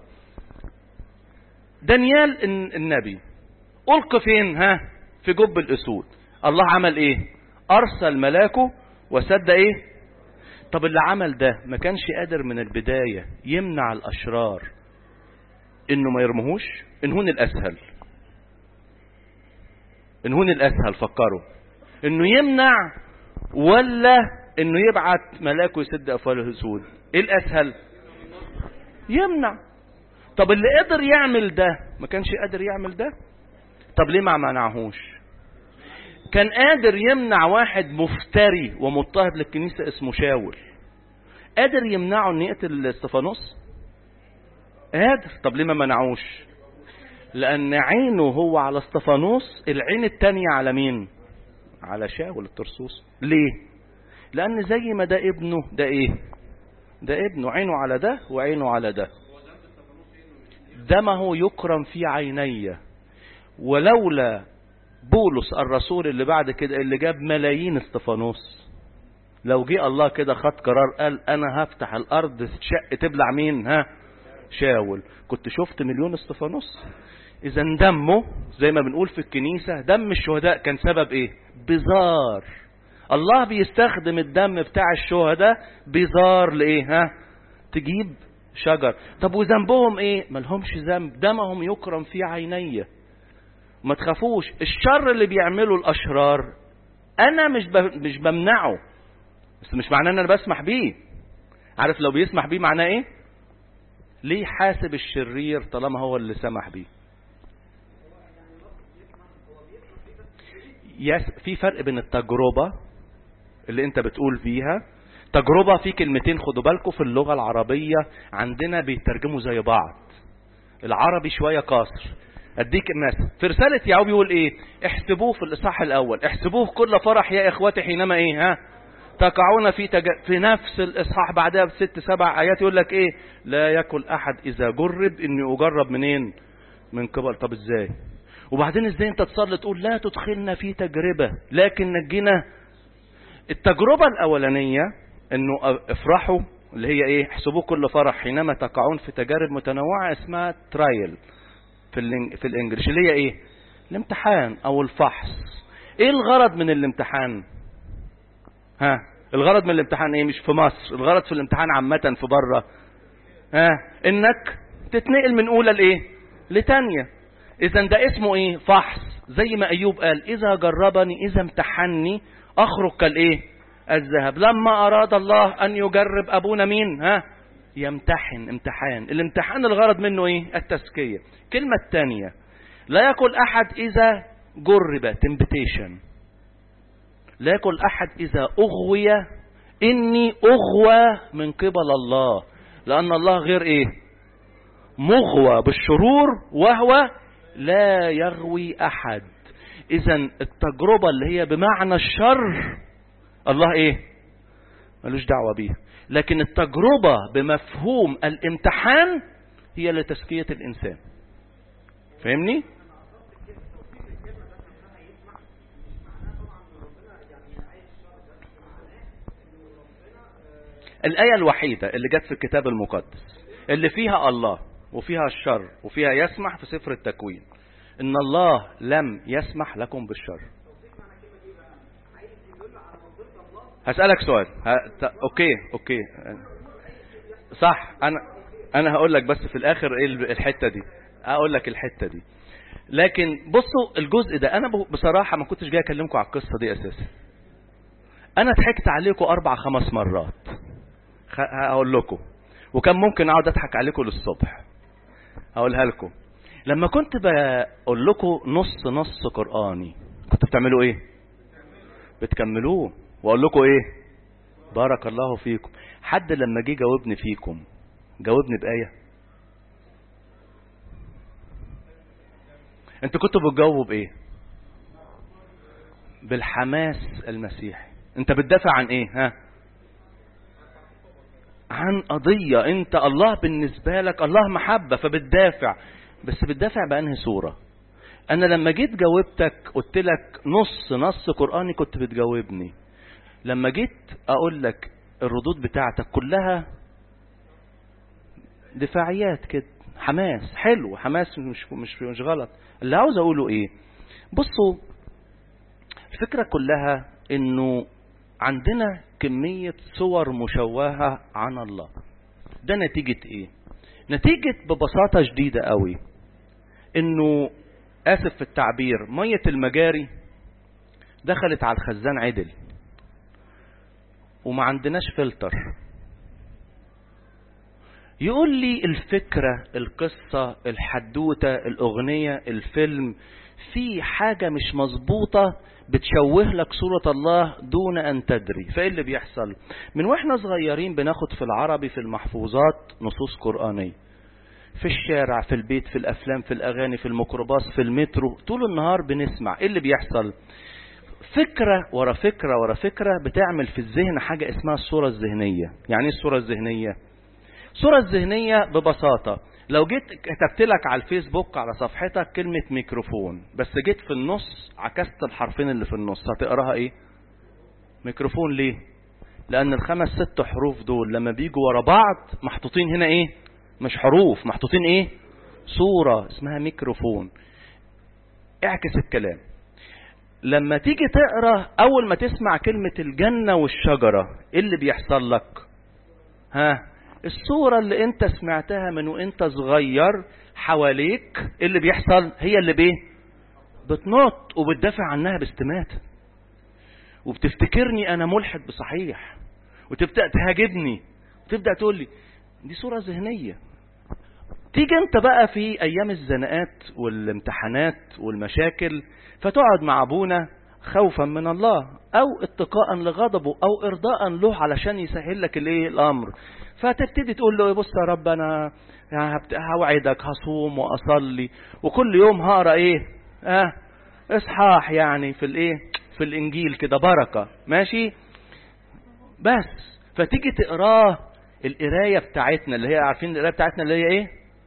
دانيال النبي ألقى فين ها في جب الأسود الله عمل ايه أرسل ملاكه وسد ايه طب اللي عمل ده ما كانش قادر من البداية يمنع الأشرار إنه ما يرمهوش إنهون الأسهل إنهون الأسهل فكروا إنه يمنع ولا إنه يبعت ملاكه يسد أفوال الأسود إيه الأسهل يمنع طب اللي قدر يعمل ده ما كانش قادر يعمل ده طب ليه ما منعهوش كان قادر يمنع واحد مفتري ومضطهد للكنيسة اسمه شاول قادر يمنعه ان يقتل استفانوس قادر طب ليه ما منعوش لان عينه هو على استفانوس العين التانية على مين على شاول الترسوس ليه لان زي ما ده ابنه ده ايه ده ابنه عينه على ده وعينه على ده دمه يكرم في عيني ولولا بولس الرسول اللي بعد كده اللي جاب ملايين استفانوس لو جه الله كده خد قرار قال انا هفتح الارض شق تبلع مين ها شاول كنت شفت مليون استفانوس اذا دمه زي ما بنقول في الكنيسة دم الشهداء كان سبب ايه بزار الله بيستخدم الدم بتاع الشهداء بزار لايه ها تجيب شجر طب وذنبهم ايه ملهمش ذنب دمهم يكرم في عيني ما تخافوش الشر اللي بيعمله الاشرار انا مش ب... مش بمنعه بس مش معناه ان انا بسمح بيه عارف لو بيسمح بيه معناه ايه ليه حاسب الشرير طالما هو اللي سمح بيه يس في فرق بين التجربة اللي انت بتقول فيها تجربة في كلمتين خدوا بالكم في اللغة العربية عندنا بيترجموا زي بعض العربي شوية قاصر اديك مثل في رسالة يعقوب يقول ايه احسبوه في الاصحاح الاول احسبوه كل فرح يا اخواتي حينما ايه ها تقعون في تج... في نفس الاصحاح بعدها بست سبع ايات يقول لك ايه لا يكن احد اذا جرب اني اجرب منين من قبل طب ازاي وبعدين ازاي انت تصلي تقول لا تدخلنا في تجربة لكن نجينا التجربة الاولانية انه افرحوا اللي هي ايه احسبوه كل فرح حينما تقعون في تجارب متنوعة اسمها ترايل في الانج... في الانجليش اللي هي ايه الامتحان او الفحص ايه الغرض من الامتحان ها الغرض من الامتحان ايه مش في مصر الغرض في الامتحان عامة في بره ها انك تتنقل من اولى لايه لتانية اذا ده اسمه ايه فحص زي ما ايوب قال اذا جربني اذا امتحني اخرج كالايه الذهب لما اراد الله ان يجرب ابونا مين ها يمتحن امتحان الامتحان الغرض منه ايه التزكية كلمة الثانية لا يقول احد اذا جرب تمبتيشن لا يقول احد اذا اغوي اني اغوى من قبل الله لان الله غير ايه مغوى بالشرور وهو لا يغوي احد اذا التجربة اللي هي بمعنى الشر الله ايه ملوش دعوة بيها لكن التجربة بمفهوم الامتحان هي لتزكية الانسان فاهمني الآية الوحيدة اللي جت في الكتاب المقدس اللي فيها الله وفيها الشر وفيها يسمح في سفر التكوين ان الله لم يسمح لكم بالشر هسألك سؤال ه... ت... اوكي اوكي صح انا انا هقول لك بس في الاخر ايه الحته دي اقول لك الحته دي لكن بصوا الجزء ده انا بصراحه ما كنتش جاي اكلمكم على القصه دي اساسا انا ضحكت عليكم اربع خمس مرات هقول لكم وكان ممكن اقعد اضحك عليكم للصبح هقولها لكم لما كنت بقول لكم نص نص قراني كنتوا بتعملوا ايه بتكملوه واقول لكم ايه بارك الله فيكم حد لما جه جاوبني فيكم جاوبني بايه انتوا كنتوا بتجاوبوا بايه بالحماس المسيحي انت بتدافع عن ايه ها عن قضية انت الله بالنسبة لك الله محبة فبتدافع بس بتدافع بأنهي صورة انا لما جيت جاوبتك قلت لك نص نص قرآني كنت بتجاوبني لما جيت اقول لك الردود بتاعتك كلها دفاعيات كده حماس حلو حماس مش مش مش غلط اللي عاوز اقوله ايه بصوا الفكرة كلها انه عندنا كمية صور مشوهة عن الله ده نتيجة ايه نتيجة ببساطة شديدة قوي انه اسف في التعبير مية المجاري دخلت على الخزان عدل وما عندناش فلتر يقول لي الفكرة القصة الحدوتة الأغنية الفيلم في حاجة مش مظبوطة بتشوه لك صورة الله دون أن تدري فإيه اللي بيحصل من وإحنا صغيرين بناخد في العربي في المحفوظات نصوص قرآنية في الشارع في البيت في الأفلام في الأغاني في الميكروباص في المترو طول النهار بنسمع إيه اللي بيحصل فكرة ورا فكرة ورا فكرة بتعمل في الذهن حاجة اسمها الصورة الذهنية يعني ايه الصورة الذهنية الصورة الذهنية ببساطة لو جيت كتبت لك على الفيسبوك على صفحتك كلمة ميكروفون بس جيت في النص عكست الحرفين اللي في النص هتقراها ايه ميكروفون ليه لان الخمس ست حروف دول لما بيجوا ورا بعض محطوطين هنا ايه مش حروف محطوطين ايه صورة اسمها ميكروفون اعكس الكلام لما تيجي تقرا اول ما تسمع كلمة الجنة والشجرة ايه اللي بيحصل لك ها الصورة اللي انت سمعتها من وانت صغير حواليك ايه اللي بيحصل هي اللي بايه بتنط وبتدافع عنها باستماتة وبتفتكرني انا ملحد بصحيح وتبدأ تهاجمني وتبدأ تقول لي دي صورة ذهنية تيجي انت بقى في ايام الزنقات والامتحانات والمشاكل فتقعد مع ابونا خوفا من الله او اتقاء لغضبه او ارضاء له علشان يسهل لك الايه الامر فتبتدي تقول له بص يا رب انا هوعدك هصوم واصلي وكل يوم هقرا ايه اه اصحاح يعني في الايه في الانجيل كده بركه ماشي بس فتيجي تقراه القرايه بتاعتنا اللي هي عارفين القرايه بتاعتنا اللي هي ايه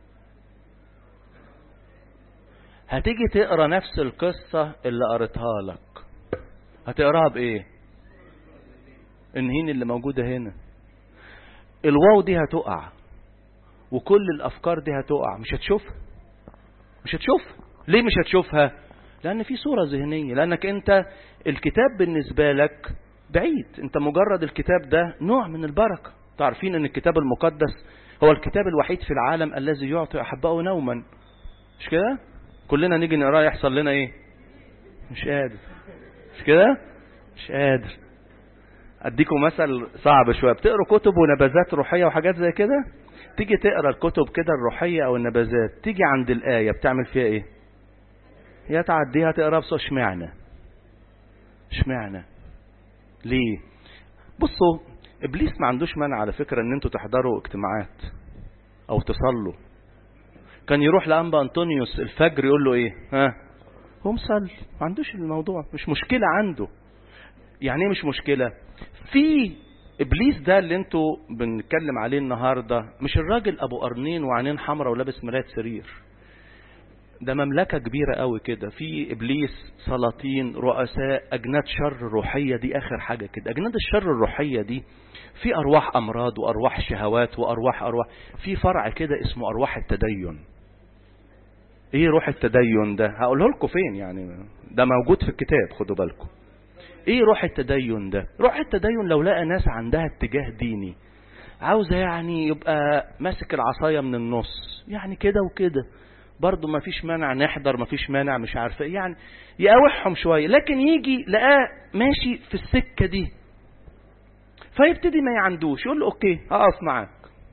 هتيجي تقرا نفس القصه اللي قريتها لك هتقراها بايه النهين اللي موجوده هنا الواو دي هتقع وكل الافكار دي هتقع مش هتشوفها مش هتشوفها ليه مش هتشوفها لان في صوره ذهنيه لانك انت الكتاب بالنسبه لك بعيد انت مجرد الكتاب ده نوع من البركه تعرفين ان الكتاب المقدس هو الكتاب الوحيد في العالم الذي يعطي احبائه نوما مش كده كلنا نيجي نقراه يحصل لنا ايه مش قادر مش كده مش قادر اديكم مثل صعب شويه بتقروا كتب ونبذات روحيه وحاجات زي كده تيجي تقرا الكتب كده الروحيه او النبذات تيجي عند الايه بتعمل فيها ايه يا تعديها تقرا بصوت اشمعنى اشمعنى ليه بصوا ابليس ما عندوش مانع على فكره ان انتوا تحضروا اجتماعات او تصلوا كان يروح لانبا انطونيوس الفجر يقول له ايه ها هو مصلي ما عندوش الموضوع مش مشكله عنده يعني ايه مش مشكله في ابليس ده اللي انتوا بنتكلم عليه النهارده مش الراجل ابو قرنين وعينين حمراء ولابس مرايه سرير ده مملكة كبيرة قوي كده في إبليس سلاطين رؤساء أجناد شر روحية دي آخر حاجة كده أجناد الشر الروحية دي في أرواح أمراض وأرواح شهوات وأرواح أرواح في فرع كده اسمه أرواح التدين ايه روح التدين ده هقوله لكم فين يعني ده موجود في الكتاب خدوا بالكم ايه روح التدين ده روح التدين لو لقى ناس عندها اتجاه ديني عاوزة يعني يبقى ماسك العصاية من النص يعني كده وكده برضه ما فيش مانع نحضر ما فيش مانع مش عارفه يعني يقاوحهم شوية لكن يجي لقاه ماشي في السكة دي فيبتدي ما يعندوش يقول له اوكي هقف معاك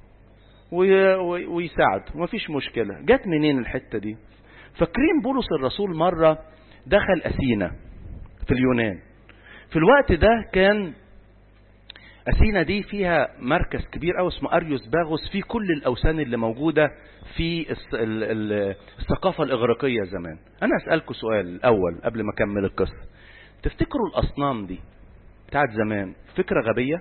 ويساعد ومفيش مشكلة جت منين الحتة دي فاكرين بولس الرسول مرة دخل أثينا في اليونان في الوقت ده كان أثينا دي فيها مركز كبير أوي اسمه أريوس باغوس فيه كل الأوثان اللي موجودة في الثقافة الإغريقية زمان أنا أسألكم سؤال الأول قبل ما أكمل القصة تفتكروا الأصنام دي بتاعت زمان فكرة غبية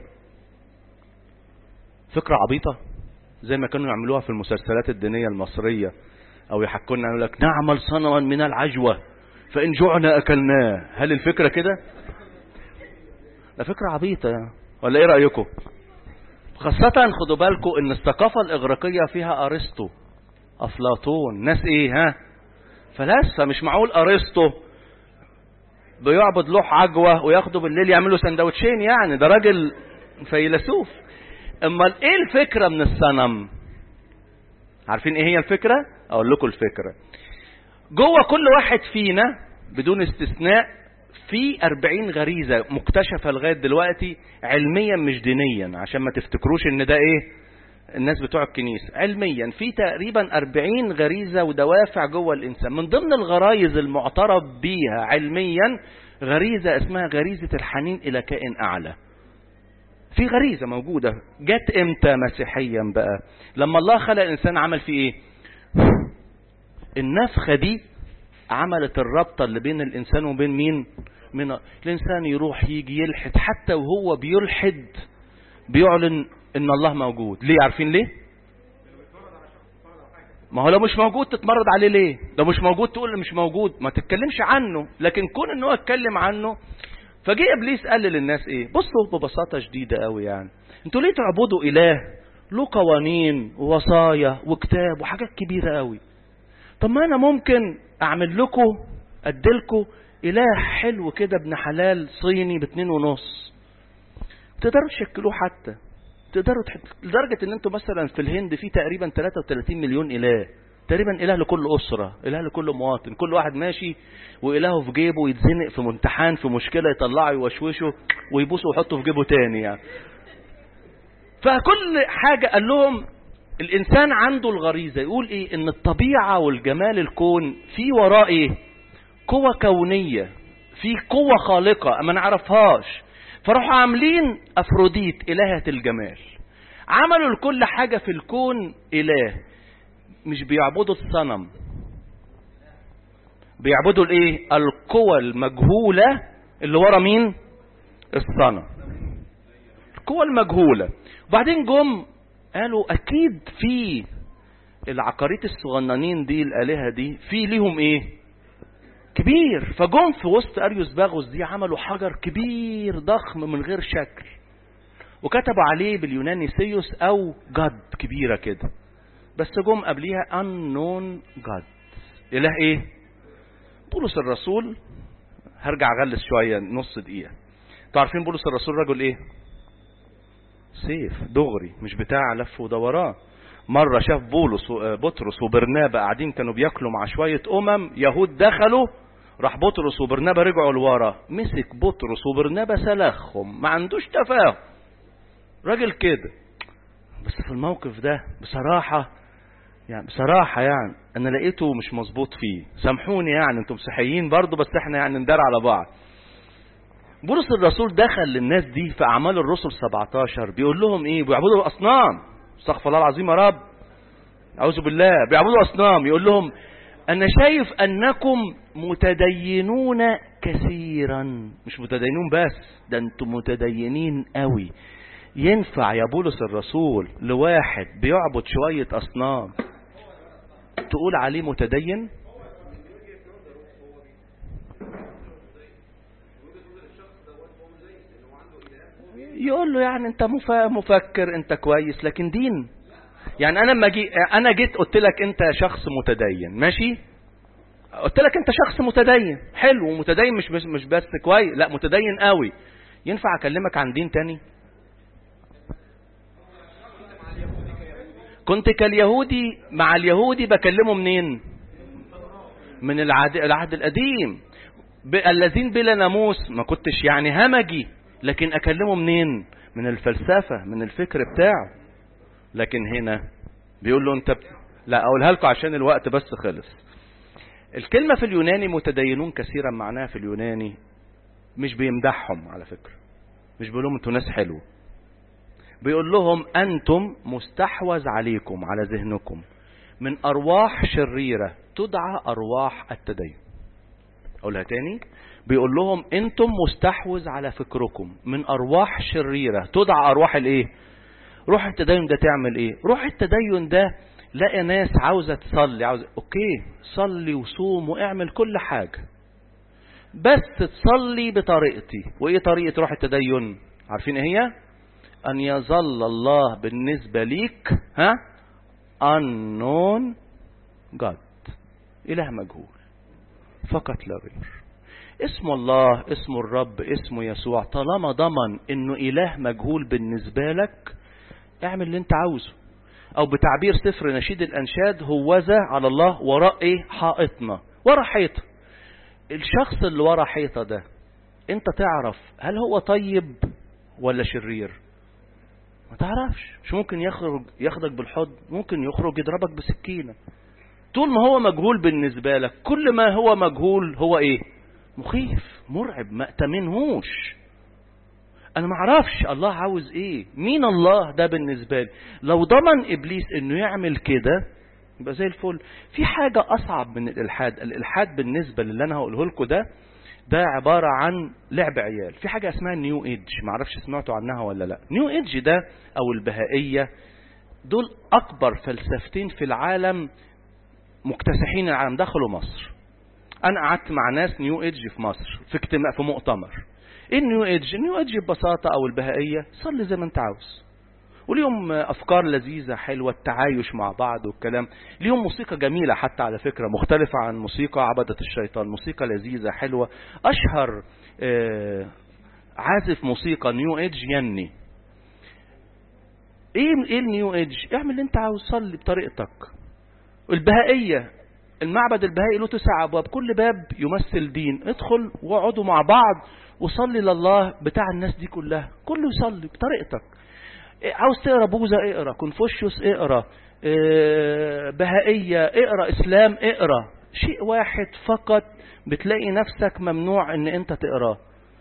فكرة عبيطة زي ما كانوا يعملوها في المسلسلات الدينية المصرية أو يحكوا لنا يقول لك نعمل صنما من العجوة فإن جوعنا أكلناه هل الفكرة كده؟ ده فكرة عبيطة ولا إيه رأيكم؟ خاصة خدوا بالكم إن الثقافة الإغريقية فيها أرسطو أفلاطون ناس إيه ها؟ فلاسفة مش معقول أرسطو بيعبد لوح عجوة وياخدوا بالليل يعملوا سندوتشين يعني ده راجل فيلسوف امال ايه الفكرة من الصنم عارفين ايه هي الفكرة اقول لكم الفكرة جوه كل واحد فينا بدون استثناء في أربعين غريزة مكتشفة لغاية دلوقتي علميا مش دينيا عشان ما تفتكروش ان ده ايه الناس بتوع الكنيسة علميا في تقريبا أربعين غريزة ودوافع جوه الإنسان من ضمن الغرايز المعترف بيها علميا غريزة اسمها غريزة الحنين إلى كائن أعلى في غريزة موجودة جت امتى مسيحيا بقى لما الله خلق الإنسان عمل فيه ايه النفخة دي عملت الرابطة اللي بين الإنسان وبين مين من الإنسان يروح يجي يلحد حتى وهو بيلحد بيعلن ان الله موجود ليه عارفين ليه ما هو لو مش موجود تتمرد عليه ليه لو مش موجود تقول مش موجود ما تتكلمش عنه لكن كون ان هو اتكلم عنه فجه ابليس قال للناس ايه بصوا ببساطه شديده قوي يعني انتوا ليه تعبدوا اله له قوانين ووصايا وكتاب وحاجات كبيره قوي طب ما انا ممكن اعمل لكم اديلكم اله حلو كده ابن حلال صيني باتنين ونص تقدروا تشكلوه حتى تقدروا تحط لدرجة ان انتوا مثلا في الهند في تقريبا 33 مليون اله تقريبا اله لكل اسرة اله لكل مواطن كل واحد ماشي والهه في جيبه يتزنق في امتحان في مشكلة يطلعه يوشوشه ويبوسه ويحطه في جيبه تاني يعني فكل حاجة قال لهم الانسان عنده الغريزة يقول ايه ان الطبيعة والجمال الكون في وراه ايه قوة كونية في قوة خالقة ما نعرفهاش فراحوا عاملين افروديت الهة الجمال عملوا لكل حاجة في الكون اله مش بيعبدوا الصنم بيعبدوا الايه القوى المجهولة اللي ورا مين الصنم القوى المجهولة وبعدين جم قالوا اكيد في العقاريت الصغننين دي الالهة دي في ليهم ايه كبير فجم في وسط اريوس باغوس دي عملوا حجر كبير ضخم من غير شكل وكتبوا عليه باليوناني سيوس او جد كبيره كده بس جم قبليها unknown جاد اله ايه بولس الرسول هرجع اغلس شويه نص دقيقه انتوا عارفين بولس الرسول رجل ايه سيف دغري مش بتاع لف ودوران مرة شاف بولس بطرس وبرنابا قاعدين كانوا بياكلوا مع شوية أمم يهود دخلوا راح بطرس وبرنابا رجعوا لورا مسك بطرس وبرنابا سلخهم ما عندوش تفاهم راجل كده بس في الموقف ده بصراحة يعني بصراحة يعني أنا لقيته مش مظبوط فيه سامحوني يعني أنتم مسيحيين برضه بس إحنا يعني ندار على بعض بولس الرسول دخل للناس دي في أعمال الرسل 17 بيقول لهم إيه بيعبدوا الأصنام استغفر الله العظيم يا رب أعوذ بالله بيعبدوا أصنام يقول لهم أنا شايف أنكم متدينون كثيرا مش متدينون بس ده أنتم متدينين قوي ينفع يا بولس الرسول لواحد بيعبد شوية أصنام تقول عليه متدين يقول له يعني انت مفكر انت كويس لكن دين يعني انا لما جي انا جيت قلت لك انت شخص متدين ماشي قلت لك انت شخص متدين حلو ومتدين مش بس مش بس كويس لا متدين قوي ينفع اكلمك عن دين تاني كنت كاليهودي مع اليهودي بكلمه منين من العهد, العهد القديم ب... الذين بلا ناموس ما كنتش يعني همجي لكن اكلمه منين من الفلسفة من الفكر بتاعه لكن هنا بيقول له انت بت... لا اقولها لكم عشان الوقت بس خلص الكلمة في اليوناني متدينون كثيرا معناها في اليوناني مش بيمدحهم على فكرة مش بيقول لهم انتوا ناس حلوة بيقول لهم انتم مستحوذ عليكم على ذهنكم من ارواح شريرة تدعى ارواح التدين اقولها تاني بيقول لهم انتم مستحوذ على فكركم من ارواح شريرة تدعى ارواح الايه روح التدين ده تعمل ايه روح التدين ده لقى ناس عاوزة تصلي عاوزة اوكي صلي وصوم واعمل كل حاجة بس تصلي بطريقتي وايه طريقة روح التدين عارفين ايه هي ان يظل الله بالنسبة ليك ها unknown God اله مجهول فقط لا غير اسم الله اسم الرب اسمه يسوع طالما ضمن انه اله مجهول بالنسبة لك اعمل اللي انت عاوزه او بتعبير سفر نشيد الانشاد هوذا على الله وراء ايه حائطنا ورا حيطه الشخص اللي ورا حيطه ده انت تعرف هل هو طيب ولا شرير ما تعرفش مش ممكن يخرج ياخدك بالحضن ممكن يخرج يضربك بسكينه طول ما هو مجهول بالنسبه لك كل ما هو مجهول هو ايه مخيف مرعب ما تمنهوش انا ما اعرفش الله عاوز ايه مين الله ده بالنسبه لي لو ضمن ابليس انه يعمل كده يبقى زي الفل في حاجه اصعب من الالحاد الالحاد بالنسبه للي انا هقوله لكم ده ده عباره عن لعب عيال في حاجه اسمها نيو ايدج ما اعرفش سمعتوا عنها ولا لا نيو ايدج ده او البهائيه دول اكبر فلسفتين في العالم مكتسحين العالم دخلوا مصر انا قعدت مع ناس نيو ايدج في مصر في اجتماع في مؤتمر ايه النيو ايدج النيو ايدج ببساطة او البهائية صلي زي ما انت عاوز وليهم افكار لذيذة حلوة التعايش مع بعض والكلام ليهم موسيقى جميلة حتى على فكرة مختلفة عن موسيقى عبدة الشيطان موسيقى لذيذة حلوة اشهر آه عازف موسيقى نيو ايدج يني ايه ايه النيو ايدج اعمل اللي انت عاوز صلي بطريقتك البهائية المعبد البهائي له تسع ابواب كل باب يمثل دين ادخل واقعدوا مع بعض وصلي لله بتاع الناس دي كلها كله يصلي بطريقتك عاوز تقرا بوذا اقرا كونفوشيوس اقرا بهائية اقرا اسلام اقرا شيء واحد فقط بتلاقي نفسك ممنوع ان انت تقراه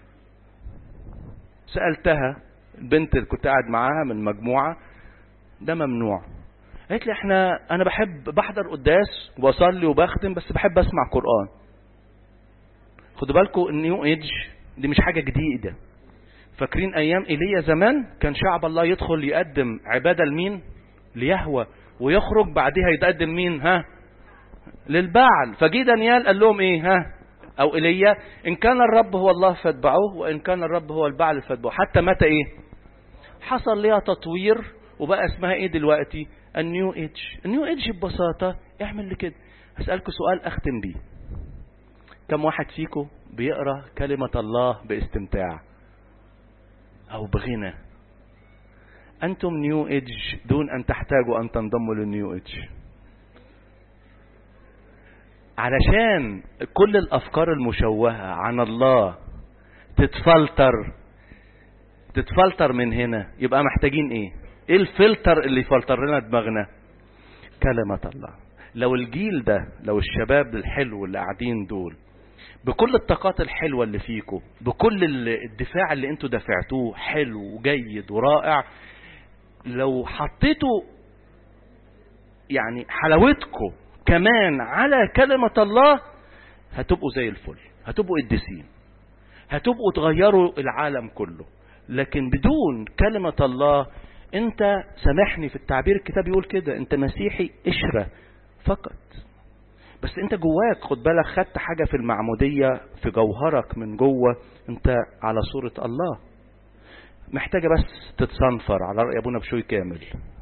سألتها البنت اللي كنت قاعد معاها من مجموعة ده ممنوع قالت لي احنا انا بحب بحضر قداس وبصلي وبختم بس بحب اسمع قرآن خدوا بالكم النيو ايدج دي مش حاجة جديدة فاكرين ايام ايليا زمان كان شعب الله يدخل يقدم عبادة لمين ليهوى ويخرج بعدها يتقدم مين ها للبعل فجي دانيال قال لهم ايه ها او ايليا ان كان الرب هو الله فاتبعوه وان كان الرب هو البعل فاتبعوه حتى متى ايه حصل ليها تطوير وبقى اسمها ايه دلوقتي النيو ايدج النيو ايدج ببساطة اعمل لي كده هسألكوا سؤال اختم بيه كم واحد فيكم بيقرا كلمة الله باستمتاع او بغنى انتم نيو ايدج دون ان تحتاجوا ان تنضموا للنيو ايدج علشان كل الافكار المشوهة عن الله تتفلتر تتفلتر من هنا يبقى محتاجين ايه ايه الفلتر اللي يفلتر لنا دماغنا كلمة الله لو الجيل ده لو الشباب الحلو اللي قاعدين دول بكل الطاقات الحلوة اللي فيكم بكل الدفاع اللي انتوا دفعتوه حلو وجيد ورائع لو حطيتوا يعني حلاوتكم كمان على كلمة الله هتبقوا زي الفل هتبقوا قديسين هتبقوا تغيروا العالم كله لكن بدون كلمة الله انت سامحني في التعبير الكتاب يقول كده انت مسيحي قشرة فقط بس انت جواك خد بالك خدت حاجة في المعمودية في جوهرك من جوه انت على صورة الله محتاجة بس تتصنفر على رأي ابونا بشوي كامل